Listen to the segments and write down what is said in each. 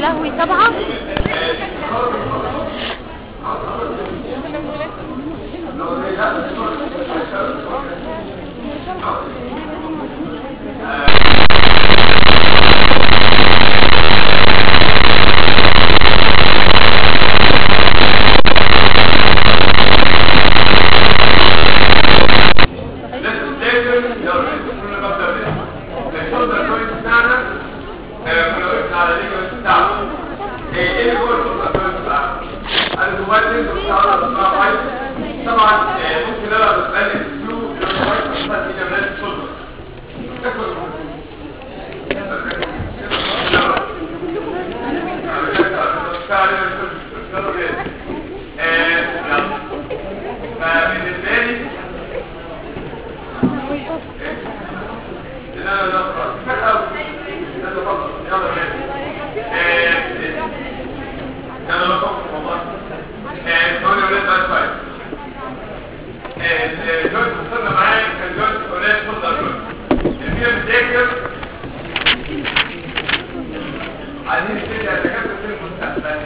لهوي سبعة لازم تاكل لو كنا نبدا بيه الشولدر جوينت بتاعنا آه، كنا قلنا على الليجمنت بتاعنا ايه ايه اللي هو الشولدر جوينت بتاعنا الجوينت بتاعنا اسمها وايت طبعا آه، ممكن انا بسال الكيو اللي هو وايت بتاعت دي جمالات الشولدر تاكل فبالنسبه لي لا لا لا خلاص يلا فضل يلا بينا يلا لا فضل والله سوري ولاد بقى شوية الجوز وصلنا معايا كان جوز ولاد فضل جوز الفيلم بتذاكر عايزين نبتدي على دكاترة في المستقبل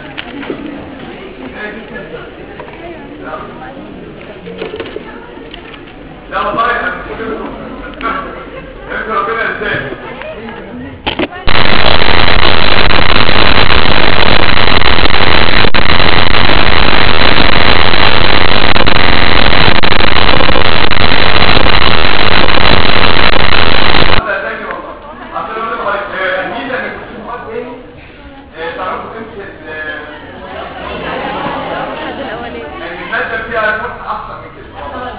لا والله انا مش فاكر يذكر ربنا ازاي هذا تاني والله. أصل أنا بقول لك، آه، الميزة إنك بتشوف وقت تاني، آه، تعرفوا تمشي ال- الحد الأولاني يعني المادة فيها فتح أحسن من كده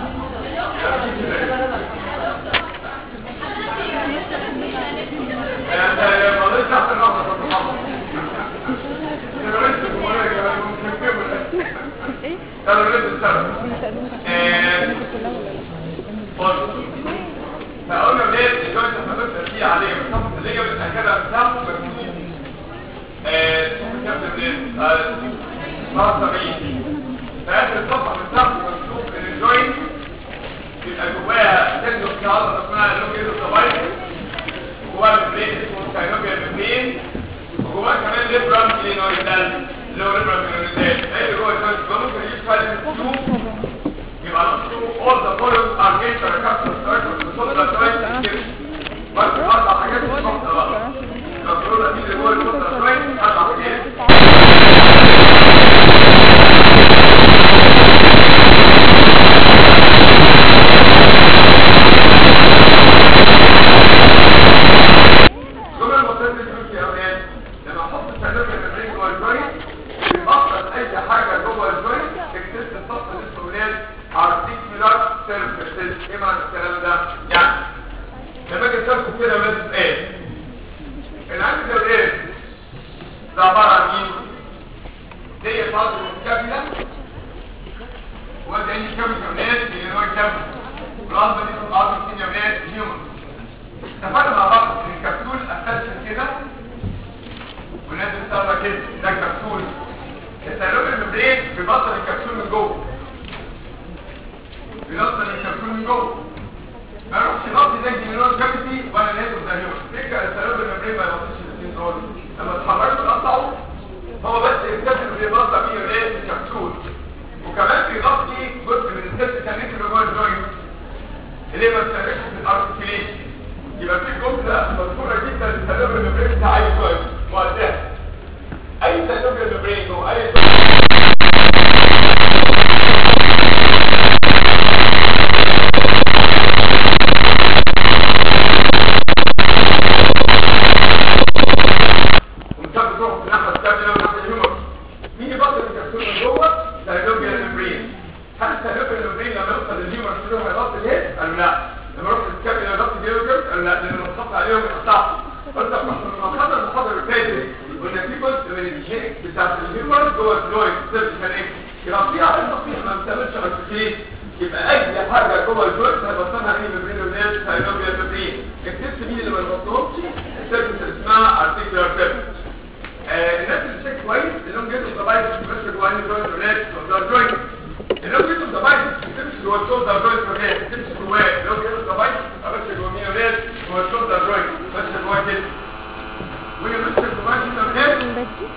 انت ما قلتش احسن واحدة في الصحافة. انا قلت الجمهورية كمان ممكن نكمل. ايه انا قلت السبب. آه، بص. فقلنا ليه الجوينت حضرتك فيه عليه بتحط اللي هي بتاكدها بتاعته مجنون آه كابتن منين آه صار 70 فاخر الصفحه بتاعته مكتوب ان الجوينت بيبقى جواها تندو في عضله اسمها لوكيدو سبايس وجواها ممبرين اسمه ساينوبيا ممبرين وجواها كمان ليبرام كلينويدال اللي هو ليبرام كلينويدال ايه اللي جوه الجوينت ممكن يجيب فعلا تشوف يبقى نصه all the following are intercapsular circles بصوت joint كده بس اربع حاجات في الصوت بقى المفروض دي اللي جوه الصوت joint اربع حاجات جمل المصدر دي في اولاد لما احط السلوك المبرين جوه الجوينت بفضل اي حاجه جوه الجوينت تكتشف الصف اللي اسمه ولاد ارتيكولار سيرفيسز ايه معنى الكلام ده؟ يعني لما اجي اشوف كده ولاد ايه؟ العين ده ايه؟ ده عباره عن مين؟ دي فاضل الكابيلا وده اي كابيلا ولاد اللي هو الكابيلا والعظمه دي بتتعرض فين يا ولاد؟ هيومن اتفقنا مع بعض ان الكبسول اساسا كده ولازم تقرا كده ده كبسول السيروم الممبرين بيبطل الكبسول من جوه بيبطل الكبسول من جوه ما يروحش يغطي زي الجنرال كافيتي ولا نازل زي اليوم فكره السيروم الممبرين ما يغطيش الاثنين دول لما تحركوا تقطعوا هو بس يكتشف انه بيغطي فيه ايه الكبسول وكمان بيغطي جزء من السيست كانت اللي جوه الجوينت اللي ما بتشاركش في الارتكيليشن يبقى في جمله مشهوره جدا للسلوب المبرين بتاع اي جوينت مؤداه اي سلوب المبرين او اي ومسبب روح في الناحيه الثانيه وناحيه الهيومر مين يبطل الكبسول من جوه سلوب المبرين هل سلوب المبرين لما يوصل للهيومر شنو هيغطي الهيد قالوا لا لما رحت الكابل يغطي الهيومر قالوا لا لان لما تحط عليهم يقطعوا قلت طب احنا لما خدنا المحاضره اللي فاتت قلنا في جزء من الجينيك بتاعت الهيومر جوه الفلويد سيرفيكال ايه يغطيها على التصحيح ما بتعملش ارتكليت يبقى اي حاجه جوه الجوينت هيبطلها اي مبرين وناس ساينوبيا مبرين اكتبت مين اللي ما يبطلهمش السيرفيس اللي اسمها ارتيكولار سيرفيس آه، الناس اللي شايف كويس اللي جيتوا ديفايس بس جوه انهي جوينت ولاد شولدر جوينت اللي جيتوا ديفايس بتمشي جوه الشولدر جوينت ولاد بتمشي جواه اللي جيتوا ديفايس بس جوه مين ولاد جوه الشولدر جوينت بس جوه كده وهي بس جوه كده ولاد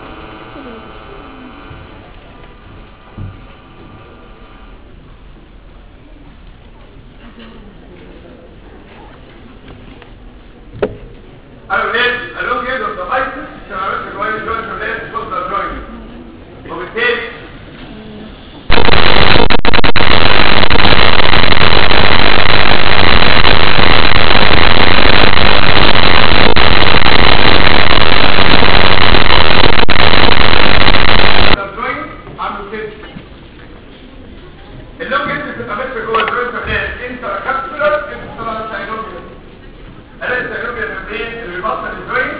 قالوا ليه؟ قالوا ليه ده بايسس عشان عرفت جوين جوين جوين شولدر جوين وبالتالي الجوين عامله كده اللونج انت بتبقى ماشيه جوه الجوين كمان انت كابسولر انت طبعا ساينوبيا انا الساينوبيا الممبرين اللي بيبطل الجوين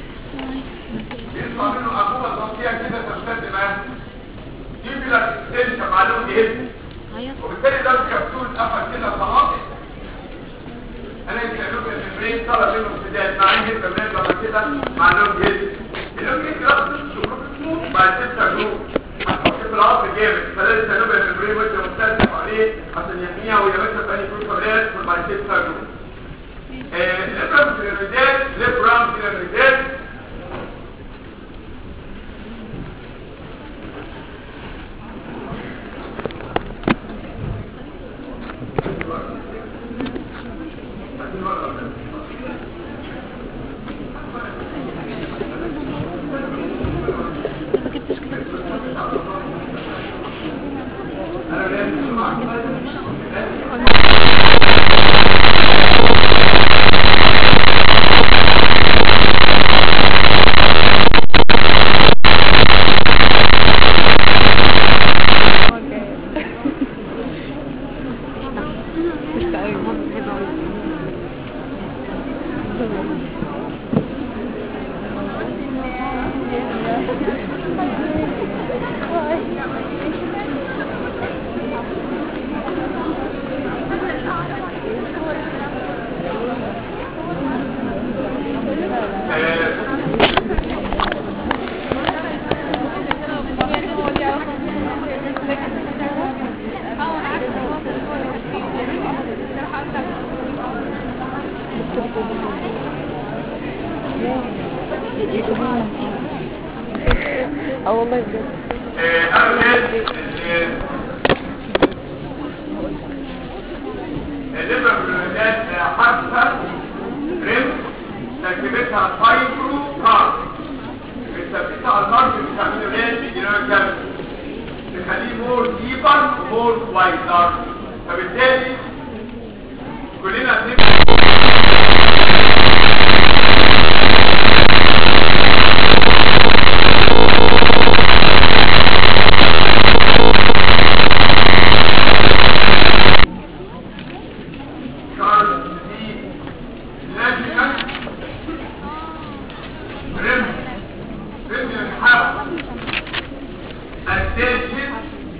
يطلع منه عقوبه ضغطيه كده تمتد معاه يبقى اكستنشن مع اللونج هيد عيط وبالتالي لو الكبسول قفل كده خلاص انا الساينوبيا الممبرين طلع منه امتداد مع ان الكبسول لما كده مع اللونج هيد اللونج هيد رابط شروط بعد ستة شهور هتحط في العصر جامد فده الساينوبيا الممبرين وانت مستهدف عليه عشان يحميها وهي ماشيه في اي كروس كبريات بعد ستة شهور الليبرام سيلانويدات ليبرام سيلانويدات ما جبتش كده قشطة قوي ماما بحب قوي اه والله بجد الليبرام سيلانويدات حادثة ريم تركيبتها فايبرو كارد بتثبتها على المارج بتعمله ليه بيجينيرال كابل تخليه مور ديبر ومور وايدر فبالتالي كلنا بنبقى كارد دي لاجئة رم رم الحرب attention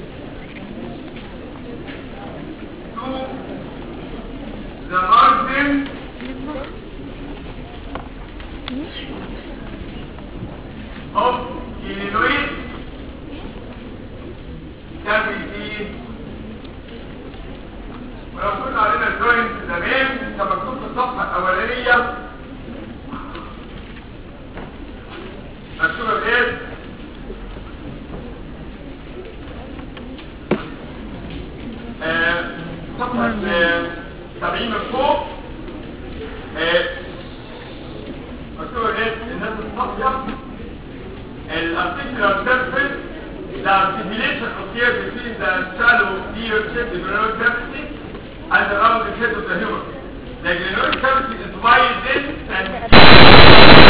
to the margin of Illinois cavity ولو كنا علينا الجوينت زمان كان مكتوب في الصفحه الاولانيه مكتوبه بايه؟ آه، صفحه آه، 70 من فوق آه، مكتوبه بايه؟ الناس الصافيه الارتيكولار سيرفيس the articulation occurs between the shallow ear-shaped glenoid cavity and the round head of the human. The glenoid cavity is widened and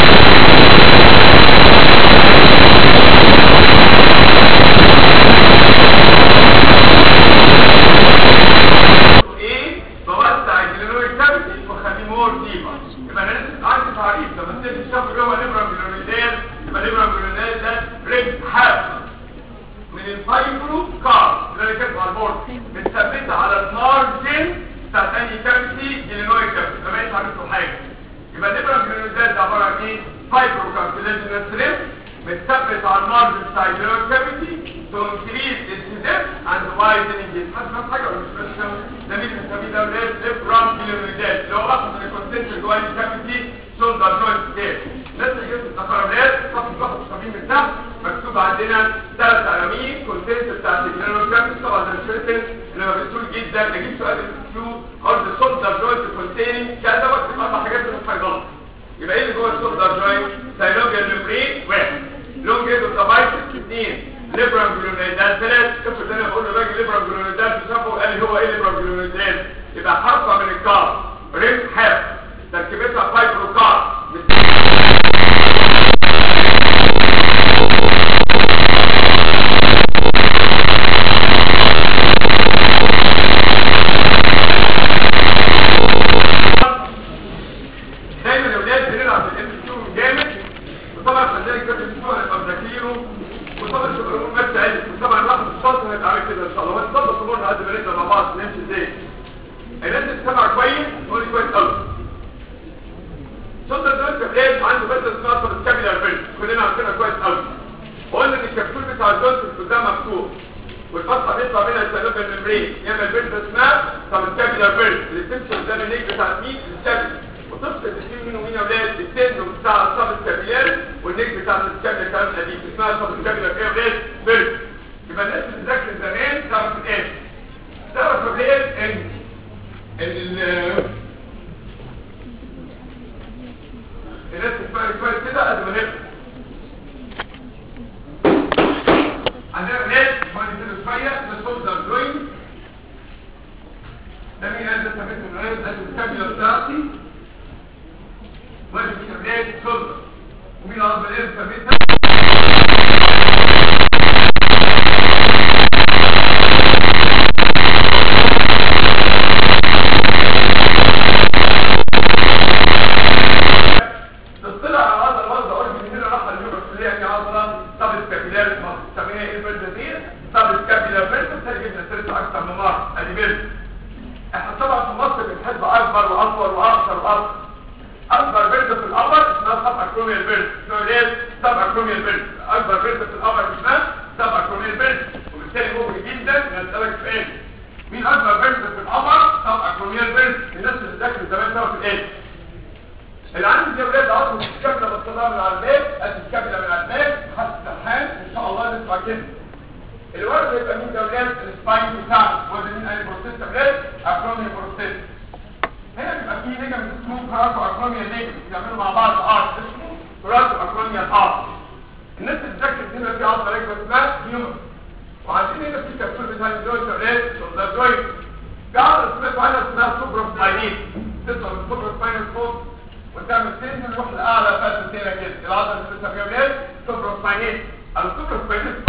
ايه بوسع الجلينويد كافيتي واخليه مور ديبر يبقى انا لسه عندي تعريف لما تيجي تشوف جوه ليبرام جلينويدال يبقى ليبرام جلينويدال ده ريد حاد من الفايبرو كار اللي انا كاتبه على البورد متثبته على المارجن بتاعت انهي كافيتي جلينويد كافيتي ما بقتش عرفته حاجه يبقى ليبرام جلينويدال ده عباره عن ايه فايبرو كارتلاجينال ستريب متثبت على المارجن بتاع الجلينويد كافيتي to increase its depth and widening it حد فاهم حاجه ولا مش فاهم ده مين بنسميه ده ولاد ليبرام جلينويدال اللي هو اخذ الكونسنتر جوه الكافيتي شولدر جوينت ستير الناس اللي جبت التقريرات صفحه 71 من تحت مكتوب عندنا ثلاث عناوين كونتنت بتاعت الجنرال كابيتال طبعا ده مش فاكر انما بتقول جدا اجيب سؤال الكيو ارض شولدر جوينت كونتيننج كذا بكتب اربع حاجات في غلط يبقى ايه اللي جوه الشولدر جوينت سايلوجيال ميمبرين واحد لونج ايد اوف ذا بايسبس اثنين ليبرال جلونيدال ثلاث افرض انا بقول للراجل ليبرال جلونيدال شافه قال لي هو ايه ليبرال جلونيدال يبقى حرفه من الكار ريم حاف تركيبتها فايبرو كار دايما يا ولاد بنلعب في الام كيو جامد وطبعا خلينا كده الاسبوع هنبقى مذاكرينه وطبعا تبقى الامور ماشيه عادي وطبعا الواحد الشاطر هيتعامل كده ان شاء الله ونظبط امورنا قد ما نقدر مع بعض نمشي ازاي الناس تسمع كويس تقول كويس قوي شاطر ده كبير عنده بس اسمها سبسكابيلار فيلم كلنا عارفينها كويس قوي وقلنا ان الكبسول بتاع الجونس قدام مفتوح والفتحه بيطلع منها السلوك الممبرين يعمل بنت اسمها سبسكابيلار فيلم اللي بتمشي قدام النيك بتاع مين السكابيلار وتفصل بين مين ومين يا ولاد التندم بتاع السبسكابيلار والنيك بتاع السكابيلار كلام قديم اسمها سبسكابيلار ايه يا ولاد فيلم يبقى الناس اللي ذاكرت زمان تعرف ايه تعرف يا ولاد ان ال الناس تسمعني كويس كده قد ما نفهم عندنا ناس بعد كده شويه ده شولدر جوينت ده مين قال ده سميته الرئيس ده الكابيلا بتاعتي وادي في كابلات شولدر ومين الارض اللي سميتها تطلع على هذا الوضع قلت من هنا راح اليوم الكليه يا عضله طب الكابيلار سميها ايه البلد دي طب الكابيلار بلد بترجع نسرتها اكتر من مره ادي بلد احنا طبعا في مصر بنحب اكبر واكبر واكثر واكثر اكبر بلد في القمر اسمها سبع كروميال بلد اسمها ايه سبع كروميال بلد اكبر بلد في القمر اسمها سبع كروميال بلد وبالتالي ممكن جدا نسالك سؤال مين اكبر بلد في القمر سبع كروميال بلد الناس اللي ذاكرت زمان تعرف ايه اللي عندي دي اولاد عضو الكابله بالصدار من على الباب ادي الكابله من على الباب حتى الحال ان شاء الله نسمع كده الورد يبقى مين ده اولاد السباين بتاعنا وده مين قال بروسيس اولاد اكرومي بروسيس هنا بيبقى في نجم اسمه كراتو اكروميا نجم بيعملوا مع بعض ارت اسمه كراتو اكروميا ارت الناس اللي ذاكرت هنا في عضله رجل اسمها هيومن وعندنا هنا في كبسول بتاع الجوينت اولاد شولدر جوينت في عضله اسمها معانا اسمها سوبرا سباينيت تطلع من سوبرا سباينال فوق وتعمل تنزل نروح لاعلى فتره هنا كده العضله اللي بنسميها ايه سوبرا سباينيت السوبرا سباينيت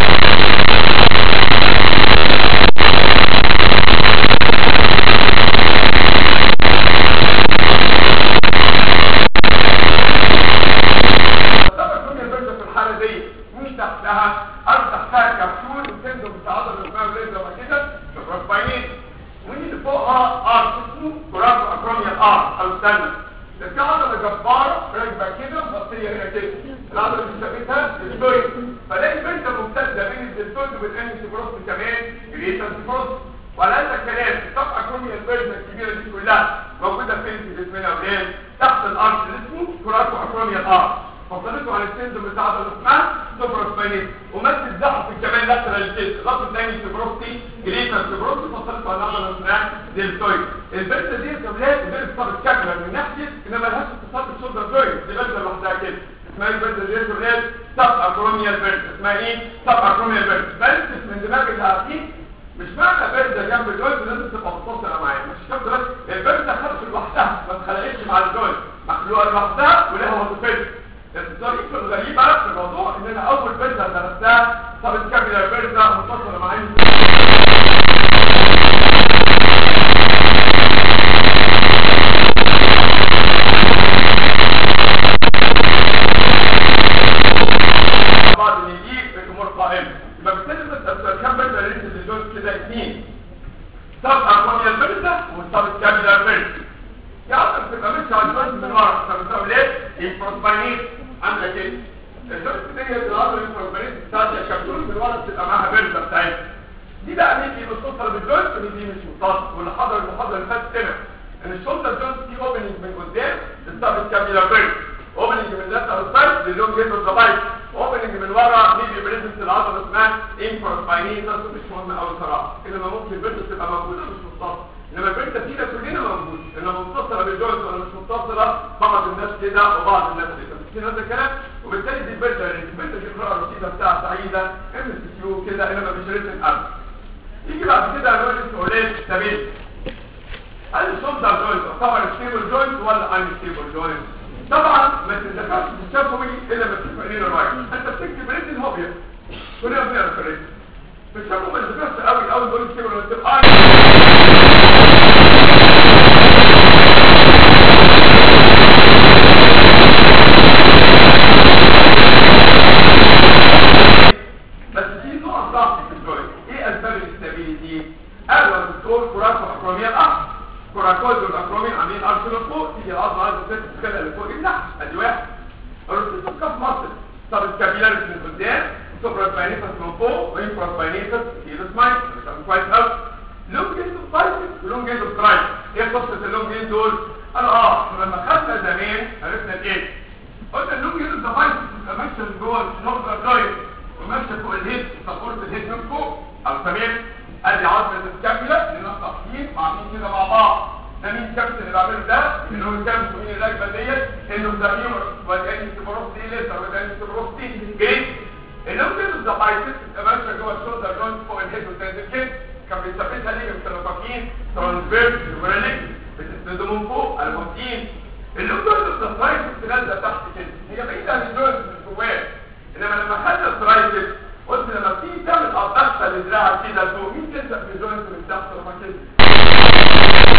طبعا كل البرده في الحاله دي مش تحتها او تحتها كبسول وتنزل بتعضل اسمها وليه زي كده سوبرا سباينيت واللي فوقها ار اسمه كوراتو اكروميا ار او استنى ده في عضله جباره راكبه كده مغطيه هنا كده العضله اللي سميتها الدويد فلاقي بنت ممتده بين الدلتويد والانتيبروست كمان الانتيبروست وعلى هذا الكلام الصفحه كروميا البرزه الكبيره دي كلها موجوده فين في جسمنا اولاد تحت الارض اللي اسمه كوراتو اكروميا الار فصلته عن السندروم بتاع اللي اسمها سوبراسباينيت ومثل زحف كمان لاترال كيس غطى تاني سوبروستي جريتر سوبروستي فصلته عن العضله اللي اسمها ديلتويد البنت دي يا اولاد البنت صار الكاميرا من ناحيه انما لهاش اتصال بالشولدر جوينت دي بنت لوحدها كده اسمها البنت دي يا اولاد سب اكروميال بنت اسمها ايه سب اكروميال بنت بنت من دماغ العقيد مش معنى بردة جنب الجوينت لازم تبقى متصلة معايا مش كده بس البردة خلقت لوحدها ما اتخلقتش مع الجوينت مخلوقة لوحدها ولها وظيفتها الطريقة الغريبة في الموضوع ان انا اول بردة درستها صارت كاملة بردة متصلة معايا بعض ان دي الامور قائمة يبقى بالتالي بس كام بردة اللي انت اللي كده اثنين سب اكونيا البردة وسب كاملة بردة يا عم بتبقى مش على الجوينت من ورا طب بتعمل ايه؟ البروسباينيت عامله كده الجوينت دي هي العضله البروسباينيت بتاعت الكبسول من ورا بتبقى معاها بردة بتاعتها دي بقى مين اللي متصل بالجوينت ودي دي مش متصل واللي حضر المحاضره اللي فاتت سمع ان الشولدر جوينت في اوبننج من قدام السب كابيلار بيرد اوبننج من لاترال سايد للونج جيت اوف ذا بايت اوبننج من ورا ميدي بريزنس العضله اسمها انفروسباينيت ده مش مهم قوي صراحه انما ممكن البرد تبقى موجوده مش متصل انما البرد فينا كلنا موجود انها متصله بالجوينت ولا مش متصله بعض الناس كده وبعض الناس كده مش هذا الكلام وبالتالي دي البلده البلده دي القراءه الرصيده بتاعها سعيده ام اس كيو كده انما مش ريتن اب يجي بعد كده عنوان اسمه ليه سبيل هل الشولدر جوينت يعتبر ستيبل جوينت ولا ان ستيبل جوينت طبعا ما تتذكرش في الشفوي الا ما تشوف عينين الرايت انت بتكتب ريتن هوبيا كلنا بنعرف الريتن في الشفوي ما تتذكرش قوي اول دول ستيبل ولا تبقى بس في نوع ضعف في الجوينت ايه اسباب الاستابيليتي قالوا الدكتور كوراكو اكروميا الارض كوراكوز والاكروميا عاملين ارسل فوق تيجي الارض عايزه تتخلق لفوق النحس ادي واحد الرصيصه في مصر طب الكابيلاريس من قدام سوبرا سباينيتس من فوق وانفرا سباينيتس تيلس ماين كويس قوي لونج اند اوف بايسكس ولونج اند اوف ترايس ايه قصه اللونج اند دول انا اه إحنا لما خدنا زمان عرفنا ايه قلنا اللونج اند اوف بايسكس بتبقى ماشيه من جوه الشنطه دايركت وماشيه فوق الهيد سبورت الهيد من فوق او تمام ادي عظمه الكابيلا اللي احنا صاحيين وعاملين كده مع بعض ده مين الكابتن اللي بعمله ده اللي هو الكابتن مين الراكبه ديت انه ده ميمر واداني سيبروس دي لسه واداني سيبروس دي جريد اللي هو كده ده بايسكس بتبقى ماشيه جوه الشولدر جوينت فوق الهيد وتنزل كده كان بيثبتها ليه بالترافاكين ترانسفيرس وريليك بتسنده من فوق الموتين اللي هو ده بايسكس نازله تحت كده هي بعيده عن الجوينت من جواه انما لما خدنا الترايسبس قلت لما بتيجي تعمل ابدكشن لدراعك كده لفوق مين تلزق في الجوينت من تحت لما كده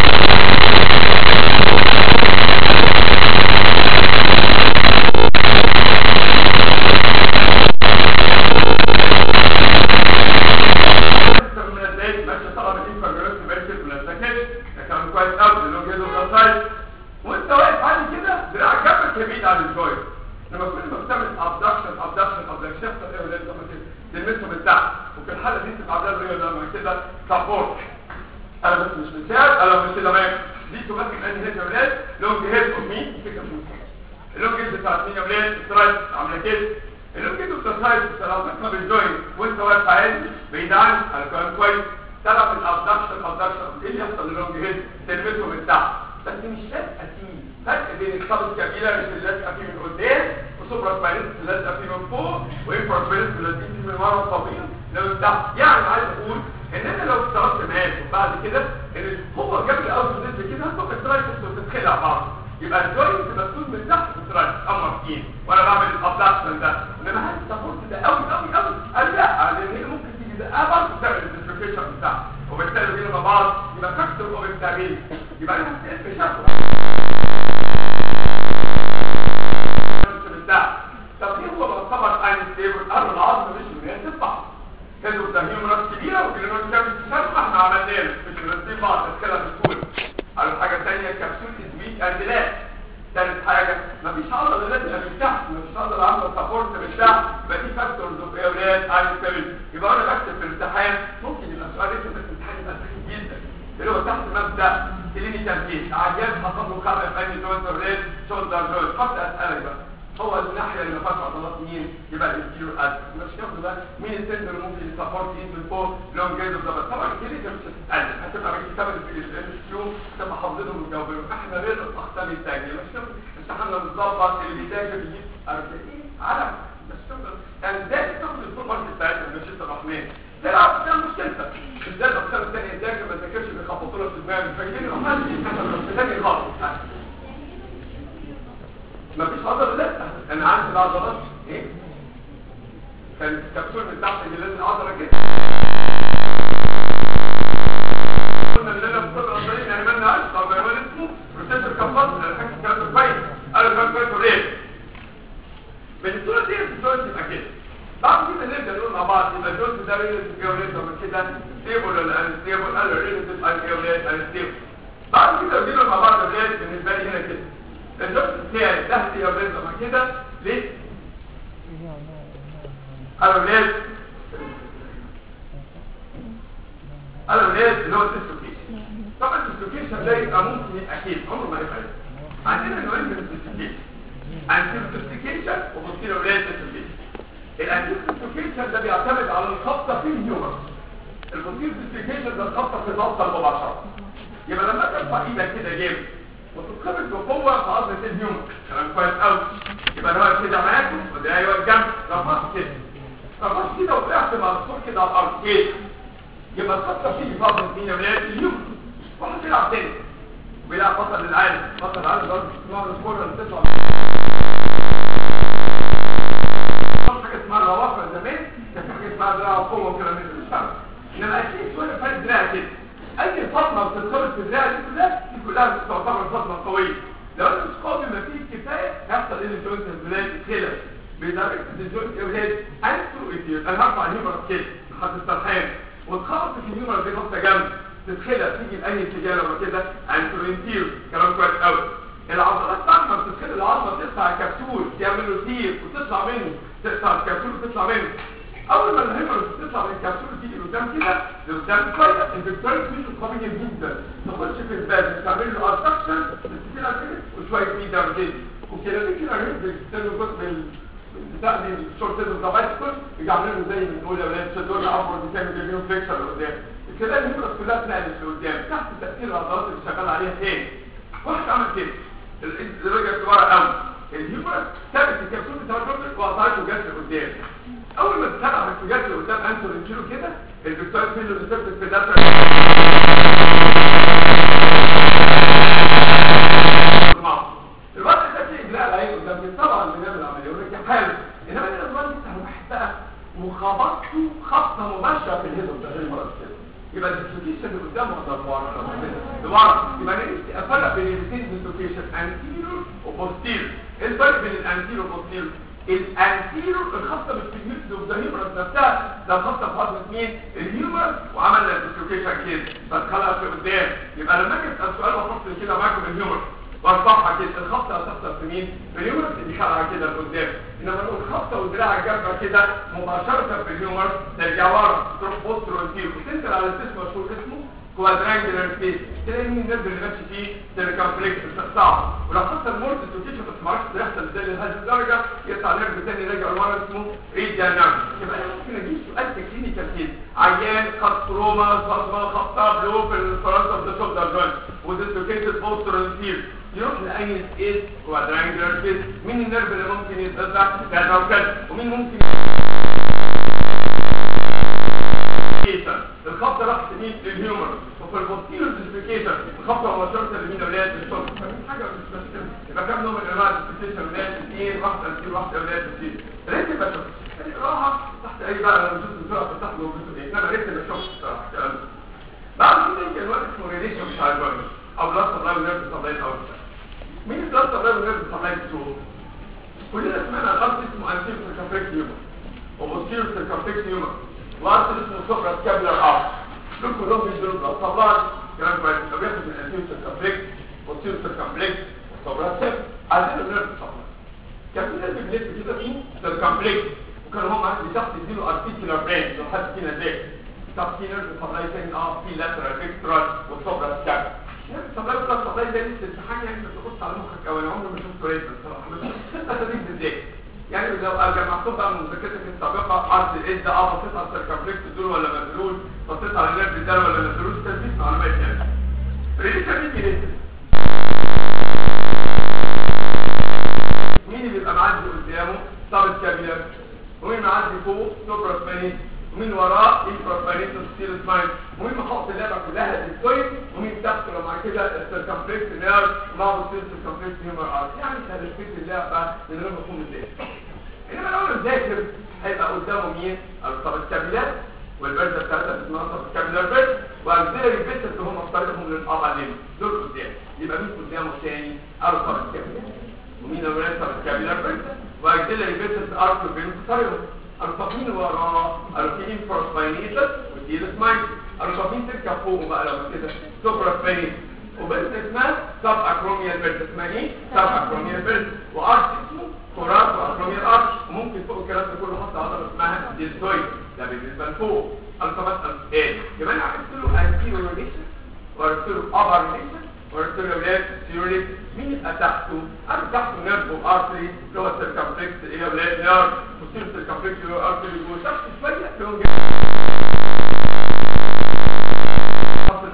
من الزيت ماشي طبعا الانفجرات ماشي من الزكاة ده كان كويس قوي اللي هو جيده كان وانت واقف عادي كده دراعك جنبك بعيد عن الجوينت لما كل ما بتعمل ابدكشن ابدكشن ابدكشن يحصل ايه ولا لما تلمسه من تحت وفي الحاله دي تبقى عامله زي لما كده سبورت انا بس مش مثال انا مش كده ماك دي تمثل ان هيد اولاد لونج هيد اوف مين فكره مش اللونج هيد بتاعت مين يا اولاد سترايت عامله كده اللونج هيد بتاع سترايت علاقتها بالجوينت وانت واقف عادي بعيد عنه على كلام كويس تعرف الابدكشن ابدكشن ايه اللي يحصل للونج هيد تلمسه من تحت بس مش لازقه فيه فرق بين الخط الكبيره مش اللي لازقه فيه من قدام وسوبرا سباينس اللي لازقه فيه من فوق وانفرا سباينس اللي لازقين فيه من ورا الطبيعي لو تحت يعني عايز اقول ان انا لو اشتغلت معاك وبعد كده ان هو جاب لي اول نسبه كده هتبقى الترايسس وتتخلع بعض يبقى الجوينت مسدود من تحت الترايسس امر فين وانا بعمل الابدكشن ده انما هل السبورت ده قوي قوي قوي قال لا لان هي ممكن تيجي ده برضه تعمل الديسلوكيشن بتاعها وبالتالي بيجي مع بعض يبقى فاكتور اوف التعبير يبقى انا هستقل في شكله بتاع طب ليه هو معتبر ان ستيبل قالوا العظم مش من هي تطلع كانوا قدامهم راس كبيره وكانوا كانوا تسمع احنا عملناه مش منزلين بعض الكلام بسهوله على حاجه ثانيه كبسول ازميك اندلاس ثالث حاجه مفيش عضله لازم من تحت مفيش عضله عامله سبورت من تحت يبقى دي فاكتورز اوف اولاد ان ستيبل يبقى انا بكتب في الامتحان ممكن يبقى سؤال اسم في الامتحان يبقى سهل جدا اللي هو تحت مبدا كلينيكال كيس عيان حصل له خرق بين جوينت اولاد شولدر جوينت حتى اسالك بقى هو الناحيه اللي ما فيهاش عضلات مين يبقى الانتيريور اد مش ياخد بقى مين السنتر اللي ممكن يسبورت ايد من فوق لونج جيد ده طبعا كده كده مش هتتقلب هتبقى من كتاب الام كيو تبقى حافظينهم ومجاوبينهم احنا غير الاقسام الثانيه مش كده امتحاننا بالظبط اللي بيذاكر بيجيب 40 على مش كده يعني ده تاخد السوبر ماركت بتاعتنا مش انت الرحمن تلعب ده مشكلتك ازاي الاقسام الثانيه يذاكر ما يذاكرش بيخبطوا له في دماغه فايدين الرحمن دي ثاني خالص مفيش عضله لا انا عندي العضلات ايه كان الكبسول من تحت اللي لازم عضله كده قلنا ان انا بصدر الطريق يعني مالنا عايز طب ما اسمه روتيتور كفاس انا فاكر الكلام ده كويس قالوا كان كويس وليه من الصوره دي الجوينت تبقى كده بعد كده نبدا نقول مع بعض يبقى الجوينت ده ريليتيف جوينت لما كده ستيبل ولا انستيبل قالوا ريليتيف انستيبل انستيبل بعد كده ادينا مع بعض الريت بالنسبه لي هنا كده النص بتاعي تحت يا ولاد لما كده ليه قالوا ولاد قالوا ولاد اللي هو الديسلوكيشن طبعا الديسلوكيشن ده يبقى ممكن يبقى اكيد عمره ما يبقى عندنا نوعين من الديسلوكيشن انتيرو وبصير ولاد ديسلوكيشن الانتيرو ده بيعتمد على الخبطه في الهيومر البوتير ديسلوكيشن ده الخبطه في الضغطه المباشره يبقى لما ترفع ايدك كده جامد وتتخبط بقوه في عضله الهيومر كلام كويس قوي يبقى انا واقف كده معاكم ودراعي واقف جنبي رفعت كده رفعت كده وقعت مع الصوت كده على الارض كده يبقى الخطه بتيجي في عضله مين يا ولاد الهيومر واحد بيلعب تاني بيلعب بطل العالم بطل العالم برضه بتسمعوا الكوره اللي بتطلع حاجه اسمها الروافع زمان كان في حاجه اسمها دراع وقوه وكلام من ده مش فاهم انما اكيد شويه فرق دراع كده اي صدمه بتتخبط في الدراع دي كلها دي كلها تعتبر صدمه قويه لو انت مش قوي ما فيش كفايه هيحصل ايه الجوينت البلاد كده بدرجه الجوينت اولاد انتو ايديو انا هرفع الهيومر كده لحد السرحان وتخبط في الهيومر دي خبطه جامده تتخلق تيجي بأي اتجاه لما كده انترونتير كلام كويس قوي العضلات بعد ما بتتخلق العظمه تطلع كبسول تعمل له تير وتطلع منه تقطع الكبسول وتطلع منه اول ما الهيمر تطلع من الكبسول تيجي لقدام كده لقدام شويه الفيكتوريك مش قويه جدا تخش في الباز تعمل له ارتكشن تستيلا كده وشويه ميدر كده وكده دي كده ريد بتستلم جزء من بتاع دي الشورت سيد اوف ذا يعملوا له زي ما بنقول يا ولاد شدوا له ابورد تعمل بيهم فليكشن لقدام كده الهيمرس كلها اتنقلت لقدام تحت تاثير العضلات اللي شغال عليها تاني واحد عمل كده الايد رجعت ورا قوي الهيمرس ثابت الكبسول بتاع الرجل وقطعته وجت لقدام اول ما اتسرع وجت لقدام انتوا تشيله كده الفيكتوريا فيلو اللي ثبت في ده الوقت ده شيء لا العين قدام طبعا بنعمل عمليه ولكن حلو انما انا دلوقتي انت واحد بقى وخبطته خبطه مباشره في الهيد بتاع الهيمرس كده يبقى الديسلوكيشن اللي قدامه ده لورا لورا يبقى انا نفسي افرق بين الاثنين ديسلوكيشن انتيرور وبوستيرور ايه الفرق بين الانتيرور والبوستيرور الانتيرور الخاصه بالسيجمنت اوف ذا هيومرس نفسها ده خاصه بفضل مين الهيومرس وعملنا الديسلوكيشن كده فاتخلق في قدام يبقى لما اجي اسال سؤال وافصل كده معاكم الهيومرس وارفعها كده الخبطه هتحصل في مين في الهيومرس اللي خلعها كده لقدام انما لو الخبطه ودراعها جنبها كده مباشره في الهيومرس ترجع ورا تروح بوستر وتيجي وتنزل على الجسم مشهور اسمه كوادرانجلر سبيس تلاقي مين النرف اللي ماشي فيه سيركمفلكس صعب ولو حصل مورد دوكيشن بس ما اعرفش بيحصل ازاي لهذه الدرجه يطلع نرف تاني راجع لورا اسمه ريديا نيرف يبقى انا ممكن اجيب سؤال كلينيكال كده عيان خد تروما صدمه خبطه بلو في الفرنسا اوف ذا شولدر جوينت وديسلوكيتد بوستر وتير يروح لأي سبيس كوادرانجلر سبيس مين النرف اللي ممكن يتقطع كذا وكذا ومين ممكن ديسلوكيشن الخط راح تميل للهيومر وفي البوستيريور ديسلوكيشن الخطه مباشره لمين اولاد الشرط فاهمين حاجه مش بس كده يبقى كام نوع من انواع الديسلوكيشن اولاد اثنين واحده انتير واحده اولاد انتير ريت يبقى شوف راحه تحت اي بقى لما شفت بسرعه تحت لو بس ايه انما ريت يبقى شوف الصراحه بعد كده يمكن الوقت اسمه ريليشن مش عارف او بلاس سبلاي ونيرف سبلاي او مين البلاس سبلاي ونيرف سبلاي بتوعه كلنا سمعنا الارض اسمه انتير سيركمفلكس هيومر وبوستيريور سيركمفلكس هيومر وارت اسمه سوبرا سكابلر ارت دول كلهم بيدوا بلاس سبلاي كلام كويس طب ياخد من الانتير سيركمفلكس بوستيريور سيركمفلكس وسوبرا سكاب عايزين النيرف سبلاي كان في ناس بيلف كده اسمه سيركمفلكس وكانوا هم عندي شخص يديله ارتيكولار برين لو حد فينا ذاك طب في نيرف سبلاي تاني اه في لاترال فيكترال وسوبرا سكاب سبلاي بلاس سبلاي ده لسه امتحان يعني انت تبص على مخك او انا عمري ما شفت كويس بصراحه بس اساليب ازاي يعني لو جمعتهم بقى من مذاكرتك السابقه عرض الايد ده اه بصيت على السيركمفلكس دول ولا مدلول بصيت على النيرف ده ولا مدلول تثبيت معلومات يعني ريليشن مين ريليشن مين اللي بيبقى معدي قدامه طب الكابيلر ومين معدي فوق سوبرا سبانيس ومين وراه انفرا سبانيس وستيل سباين ومين محط اللعبه كلها الديسكويد ومين تحت لو مع كده السيركمفلكس نيرف ومعه ستيل سيركمفلكس هيومر ارت يعني هنثبت اللعبه من غير مفهوم ازاي انما لو انا مذاكر هيبقى قدامه مين الطب الكابيلات والبرزه الثالثه اسمها طب الكابيلار بيرز واكسيلري بيتس اللي هم طريقهم للابعدين دول قدام يبقى مين قدامه تاني الطب الكابيلات ومين اولاد طب الكابيلار بيرز واكسيلري بيتس ارك بين طريقهم الطبين وراه الكين فروسباينيتس وديلس مايند الطبين تركب فوق بقى لما كده سوبرا سباينيتس وبنت اسمها سب اكروميال بيرز اسمها ايه؟ سب اكروميال بيرز وارش اسمه كورات واكروميال ارش وممكن فوق الكلام ده كله حط عضله اسمها ديلتويد ده بالنسبه لفوق الطبات ايه يبقى انا عرفت له انتيرو ريليشن وعرفت له ابر ريليشن وعرفت له ولاد سيروليك مين يبقى تحته انا تحته نيرف وارتري اللي هو السيركمفلكس اللي هي ولاد نيرف وسير السيركمفلكس اللي هو ارتري وتحت شويه فيهم خط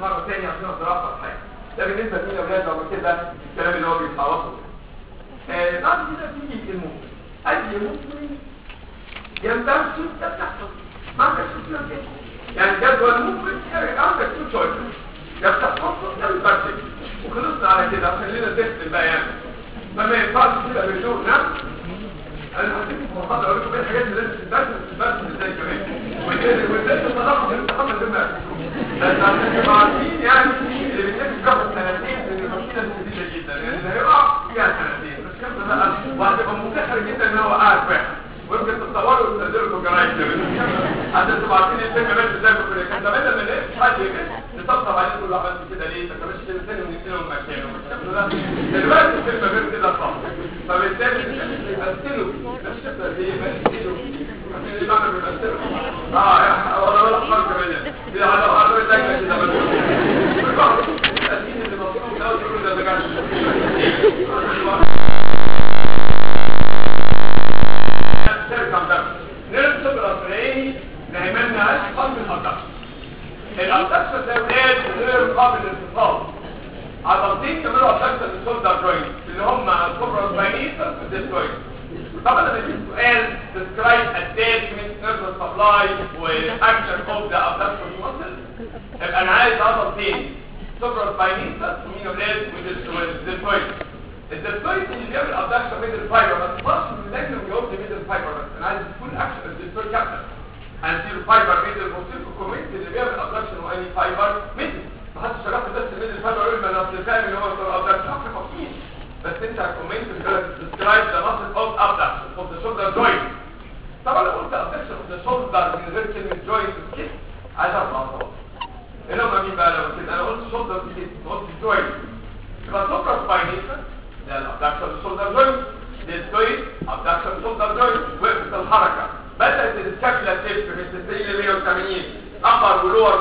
مره ثانيه عشان اضربها في حاجه ده بالنسبه لمين يا اولاد لما كده الكلام اللي هو بيتعوضه آه بعد كده تيجي الموت اي موت ينتهي ده بتحصل ما عندكش مشكله كده يعني جدول ممكن عندك تو تشويس يا بتحفظ يا بتبدل وخلصنا على كده خلينا تست بقى يعني فما ينفعش كده بالجور نعم انا هديكم في محاضره اقول لكم ايه الحاجات اللي لازم تتبدل وتتبدل ازاي كمان وازاي تتناقض الامتحان من غير ما بس عشان تبقوا عارفين يعني اللي بيتم بياخد سنتين ان المشكله شديده جدا يعني اللي هيقع فيها سنتين مش كده بقى وهتبقى مفتخر جدا ان هو قاعد واحد ويمكن تتصوروا وتنزلوا في جرايد عشان تبقوا عارفين الفكره بس ازاي في الكليه زمان لما نلاقي حد يجي نطبطب عليه نقول له عملت كده ليه ما تعملش كده تاني ونقتله من مكانه مش كده ده دلوقتي الكلمه غير كده صح فبالتالي بيمثلوا مش كده بيمثلوا اللي بعمل بيمثلوا اه ولا ولا فرق كمان كده على على الدنيا كده بقول الدين اللي مطلوب ده يقول ده بجد نرسم الأسرعين نعملنا قلب الأبدكشن الأبدكشن ده ولاد غير قابل للانتصال عضلتين كمان أبدكشن الشولدر جوينت اللي هم الكبرى الباينيتر والديسكوينت طبعا لما يجي سؤال describe attachment nervous supply والاكشن of the abduction muscle يبقى انا عايز عضلتين سوبرا سباينيتر ومين ولاد والديسكوينت الديسكوينت اللي بيعمل abduction ميدل فايبر ما تطلعش من اللجنه وجاوبت ميدل فايبر بس انا عايز تكون اكشن الديسكوينت كابتن انتيرو فايبر ميدل بوستيرو كومنت اللي بيعمل abduction واني فايبر ميدل ما حدش شرح بس الميدل فايبر يقول ما انا اصل فاهم ان هو abduction احنا فاهمين بس انت هتكومنت بيقول describe the muscle of abduction of the shoulder joint طبعا لو قلت abduction of the shoulder من غير كلمه joint كده عايز اطلع طبعا اللي هم مين بقى لو كده انا قلت shoulder كده قلت joint يبقى سوبرا سباينيشن ده الابدكشن شولدر جوينت ديسكويد ابدكشن شولدر جوينت وقفت الحركه بدات السكابولا تلف من 90 ل 180 ابر ولور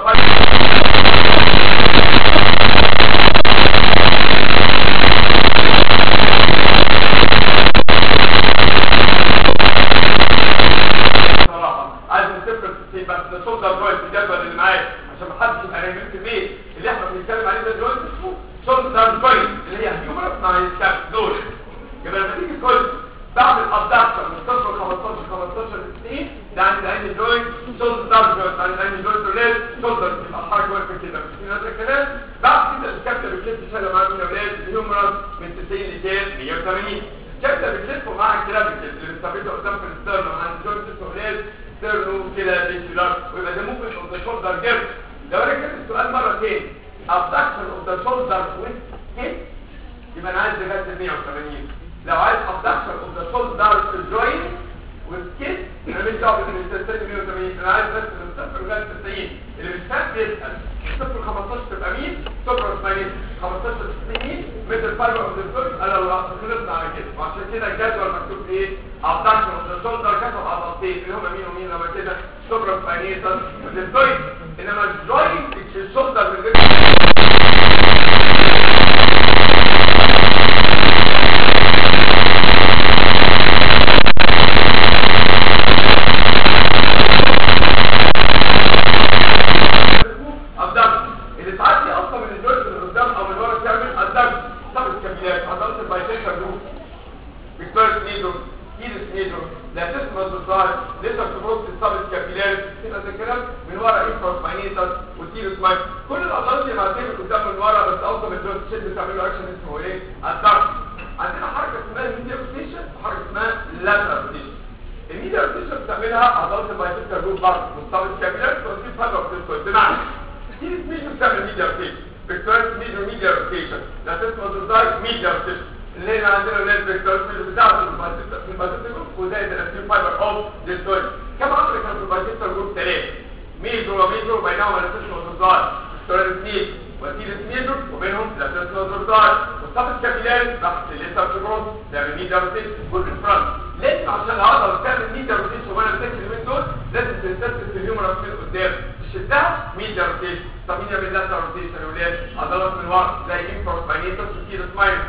صراحه عايز نسيبرت في بس الشولدر جوينت الجدول اللي معايا عشان ما حدش يبقى نايم في البيت اللي احنا بنتكلم عليه ده جوينت اسمه شولدر جوينت اللي هي هيومرس مع الكاب دول يبقى لما تيجي تقول بعمل ابدكشن من 0 ل 15 15 سنين ده عند العين جوينت شولدر جوينت عند العين جوينت ولاد شولدر يبقى الحركه واقفه كده مش هذا الكلام بعد كده الكابتن بتلف شايله معاه من اولاد الهيومرس من 90 ل 180 الكابتن بتلف مع الكلابيكل اللي بتثبته قدام في الستيرنم عند جوينت اسمه اولاد ستيرنو كده بيسيلار ويبقى ده ممكن اوف ذا شولدر جيرف لو انا كتبت السؤال مره تاني abduction of the shoulder with hip يبقى انا عايز لغايه 180 لو عايز abduction of the shoulder joint with hip انا مش دعوه من 180 انا عايز بس من 0 لغايه 90 اللي مش فاهم بيسال 0 15 تبقى مين؟ سوبر سباينيت 15 60 متر فايبر اوف ذا فيرست انا لو خلصنا على كده وعشان كده الجدول مكتوب ايه؟ abduction of the shoulder كتب عضلتين اللي هم مين ومين لما كده سوبر سباينيت والديسكويد انما الجوينت الشولدر من غير abduction اللي تعدي اصلا من الجوينت اللي قدام او من ورا تعمل abduction طب الكابيلات عضلات البايسيكر دول فيكتوريس ميدو ايدس ميدو لا تسمى الضفار لسه بتبص الصاب الكابيلات كده زي كده من ورا انفراس ماينيتس وتيروس مايك كل العضلات اللي معديه من قدام من ورا بس اوصل من الجوينت شد بتعمل له اكشن اسمه ايه الضغط عندنا حركه اسمها الميديا روتيشن وحركه اسمها اللاترال روتيشن الميديا روتيشن بتعملها عضلات البايسيكر دول برضه والصاب الكابيلات وتيروس مايك بمعنى تيروس ميدو بتعمل ميديا روتيشن فيكتوريس ميدو ميديا روتيشن لا تسمى الضفار ميديا روتيشن اللي هنا عندنا ولاد فيكتوريس ميدو بتاعته في البايسيكر جروب وزائد الاسيل فايبر اوف ديستويد كم عضله كان في البايسيكر جروب ثلاثه ميدو وميدو بينهما الاسيل والضفار فيكتوريس ميدو وتيروس ميدو وبينهم الاسيل والضفار والصف الكابيلاري تحت الليسر فيبروس ده ميديا روتيشن كل فرونت لازم عشان العضله تعمل ميديا روتيشن وانا ماسك اليومين دول لازم تنتسب في الهيومرس من قدام تشدها ميديا روتيشن طب مين يعمل لاترال روتيشن يا ولاد عضلات من ورا زي انفورس ماينيتس وتيروس ماينس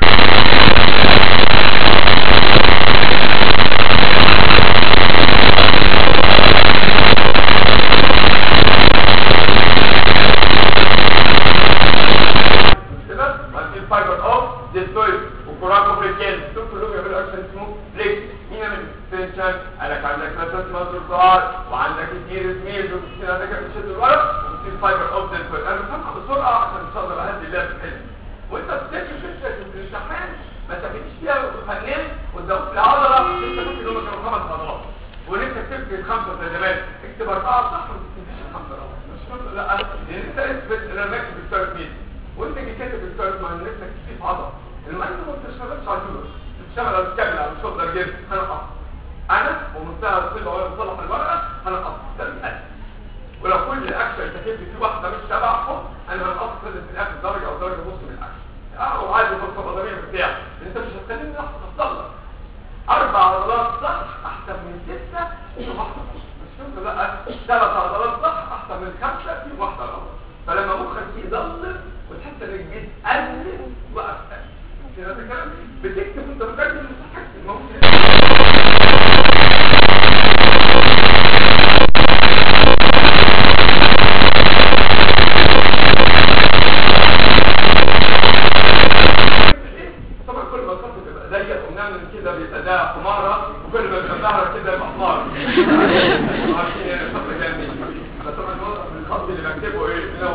ديستويد وكوراكو بريكين دول كلهم يعملوا اكشن اسمه بريك مين يعمل اكستنشن قالك عندك مثلا مازوكار وعندك كتير ميل وكتير عندك بتشد الورق وكتير فايبر اوف ديستويد انا بسمعها بسرعه عشان ان شاء الله اهدي الله في الحلم وانت بتستنى شفتك في الامتحان ما تاخدش فيها فنان وتدوس العضله انت ممكن يومك كانوا خمس عضلات ونفسك تكتب خمسه تدريبات اكتب اربعه صح وما تكتبش الخمسه الاول مش شرط لا لان انت اثبت ان انا بكتب الستارت مين وانت اللي كاتب الستارت مع نفسك تكتب عضله المهم ما بتشتغلش على الجلوس بتشتغل على الكامل على الشولدر جيم هنقص انا ومنتهى الصله وانا بصلح الورقه هنقص ده الاسم ولو كل اكشن كتبت فيه واحده مش تبعهم انا هنقص في الاخر درجه او درجه ونص من الاكشن اه وعايز الفرصه البدنيه بتاعك انت مش هتخليني احصل لك اربع عضلات صح احسن من سته في واحده مش فهمت لا ثلاث عضلات صح احسن من خمسه في واحده غلط فلما مخك يضلم وتحس انك بتقلل وقف كده الكلام بتكتب وانت بتكتب مش هتحس ممكن طبعا كل ما الخط بيبقى ضيق ونعمل كده بيبقى ده حماره وكل ما يبقى ظهرك كده يبقى حمار عارفين يعني الخط جاي منين بس طبعا الوضع من الخط اللي بكتبه ايه نوع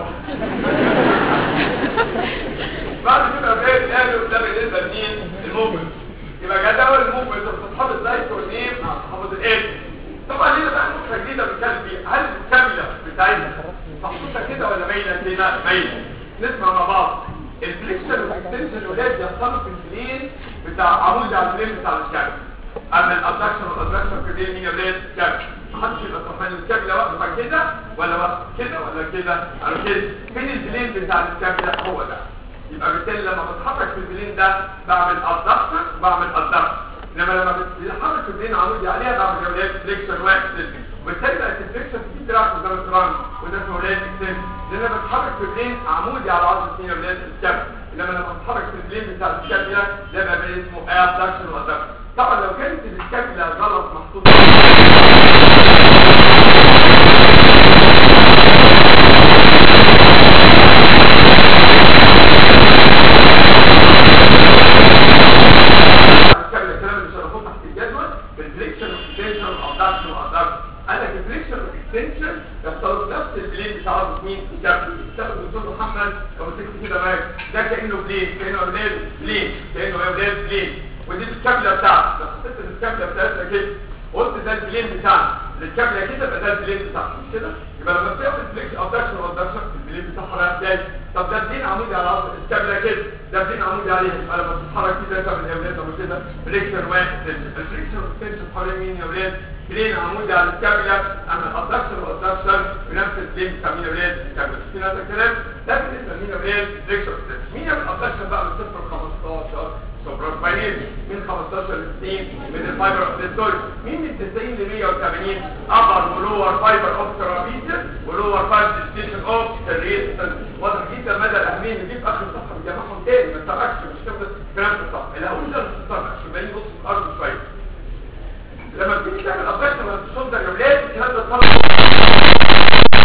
بعد كده بقى قالوا ده بالنسبه لمين الموفمنت يبقى جدول الموفمنت بتصحاب ازاي تورنيم مع صحابه الايه طبعا هنا بقى نقطه جديده بنتكلم فيها هل الكامله بتاعتنا محطوطه كده ولا مايله كده مايله نسمع مع بعض الفليكشن والاكستنشن ولاد يحصلوا في البلين بتاع عمود على البلين بتاع الكامل اما الابدكشن والادكشن في البلين هي ولاد كامل محدش يبقى فرحان الكامله واقفه كده ولا واقفه كده ولا كده او كده فين البلين بتاع الكامله هو ده يبقى بالتالي لما بتحرك في البلين ده بعمل ادكشن بعمل ادكشن انما لما بتحرك في البلين عمودي عليها بعمل جولات فليكشن واكستنشن وبالتالي بقت الفليكشن في تراك وده ترانك وده اسمه ولاد اكستنشن لان انا بتحرك في البلين عمودي على عضله مين ولاد الكابل انما لما بتحرك في البلين بتاع الكابل ده بقى بقى اسمه ادكشن وادكشن طبعا لو كانت الكابل غلط محطوطه الكامل الكلام اللي شرحوه تحت الجدول بالفليكشن واكستنشن وادكشن وادكشن عندك الفليكشن واكستنشن يحصلوا في نفس البلين بتاع عضله مين الكابل الكابل الدكتور محمد لو مسكت كده معاك ده كانه بلين كانه اولاد بلين كانه اولاد بلين ودي الكابله بتاعتك لو حطيت الكابله بتاعتنا كده قلت ده البلين بتاعنا الكابله كده يبقى ده البلين بتاعنا مش كده يبقى لما بتاخد فليكشن ادكشن وادكشن البلين بتاعها رايح جاي طب ده بلين عمودي على عضله الكابله كده ده بلين عمودي عليها يبقى لما بتتحرك كده تعمل الاولاد او كده فليكشن واكستنشن الفليكشن واكستنشن حوالين مين يا اولاد بلين عمودي على الكابله اما الادكشن والادكشن بنفس البلين بتاع مين يا اولاد الكابله في هذا الكلام ده بالنسبه لمين يا اولاد فليكشن واكستنشن مين يعمل الادكشن بقى من 0 ل 15 سوبراسباينين من 15 ل 60 من الفايبر اوف ذا مين من 90 ل 180 ابر ولور فايبر اوف ترابيزر ولور فايبر ستيشن اوف الريزستنس واضح جدا مدى الاهميه ان دي في اخر الصفحه بنجمعهم تاني ما تتركش مش تفضل في نفس الصفحه الاول ده مش الصفحه عشان باين بص في الارض شويه لما بتيجي تعمل ابدكشن ولا تشولدر يا ولاد الكلام ده طبعا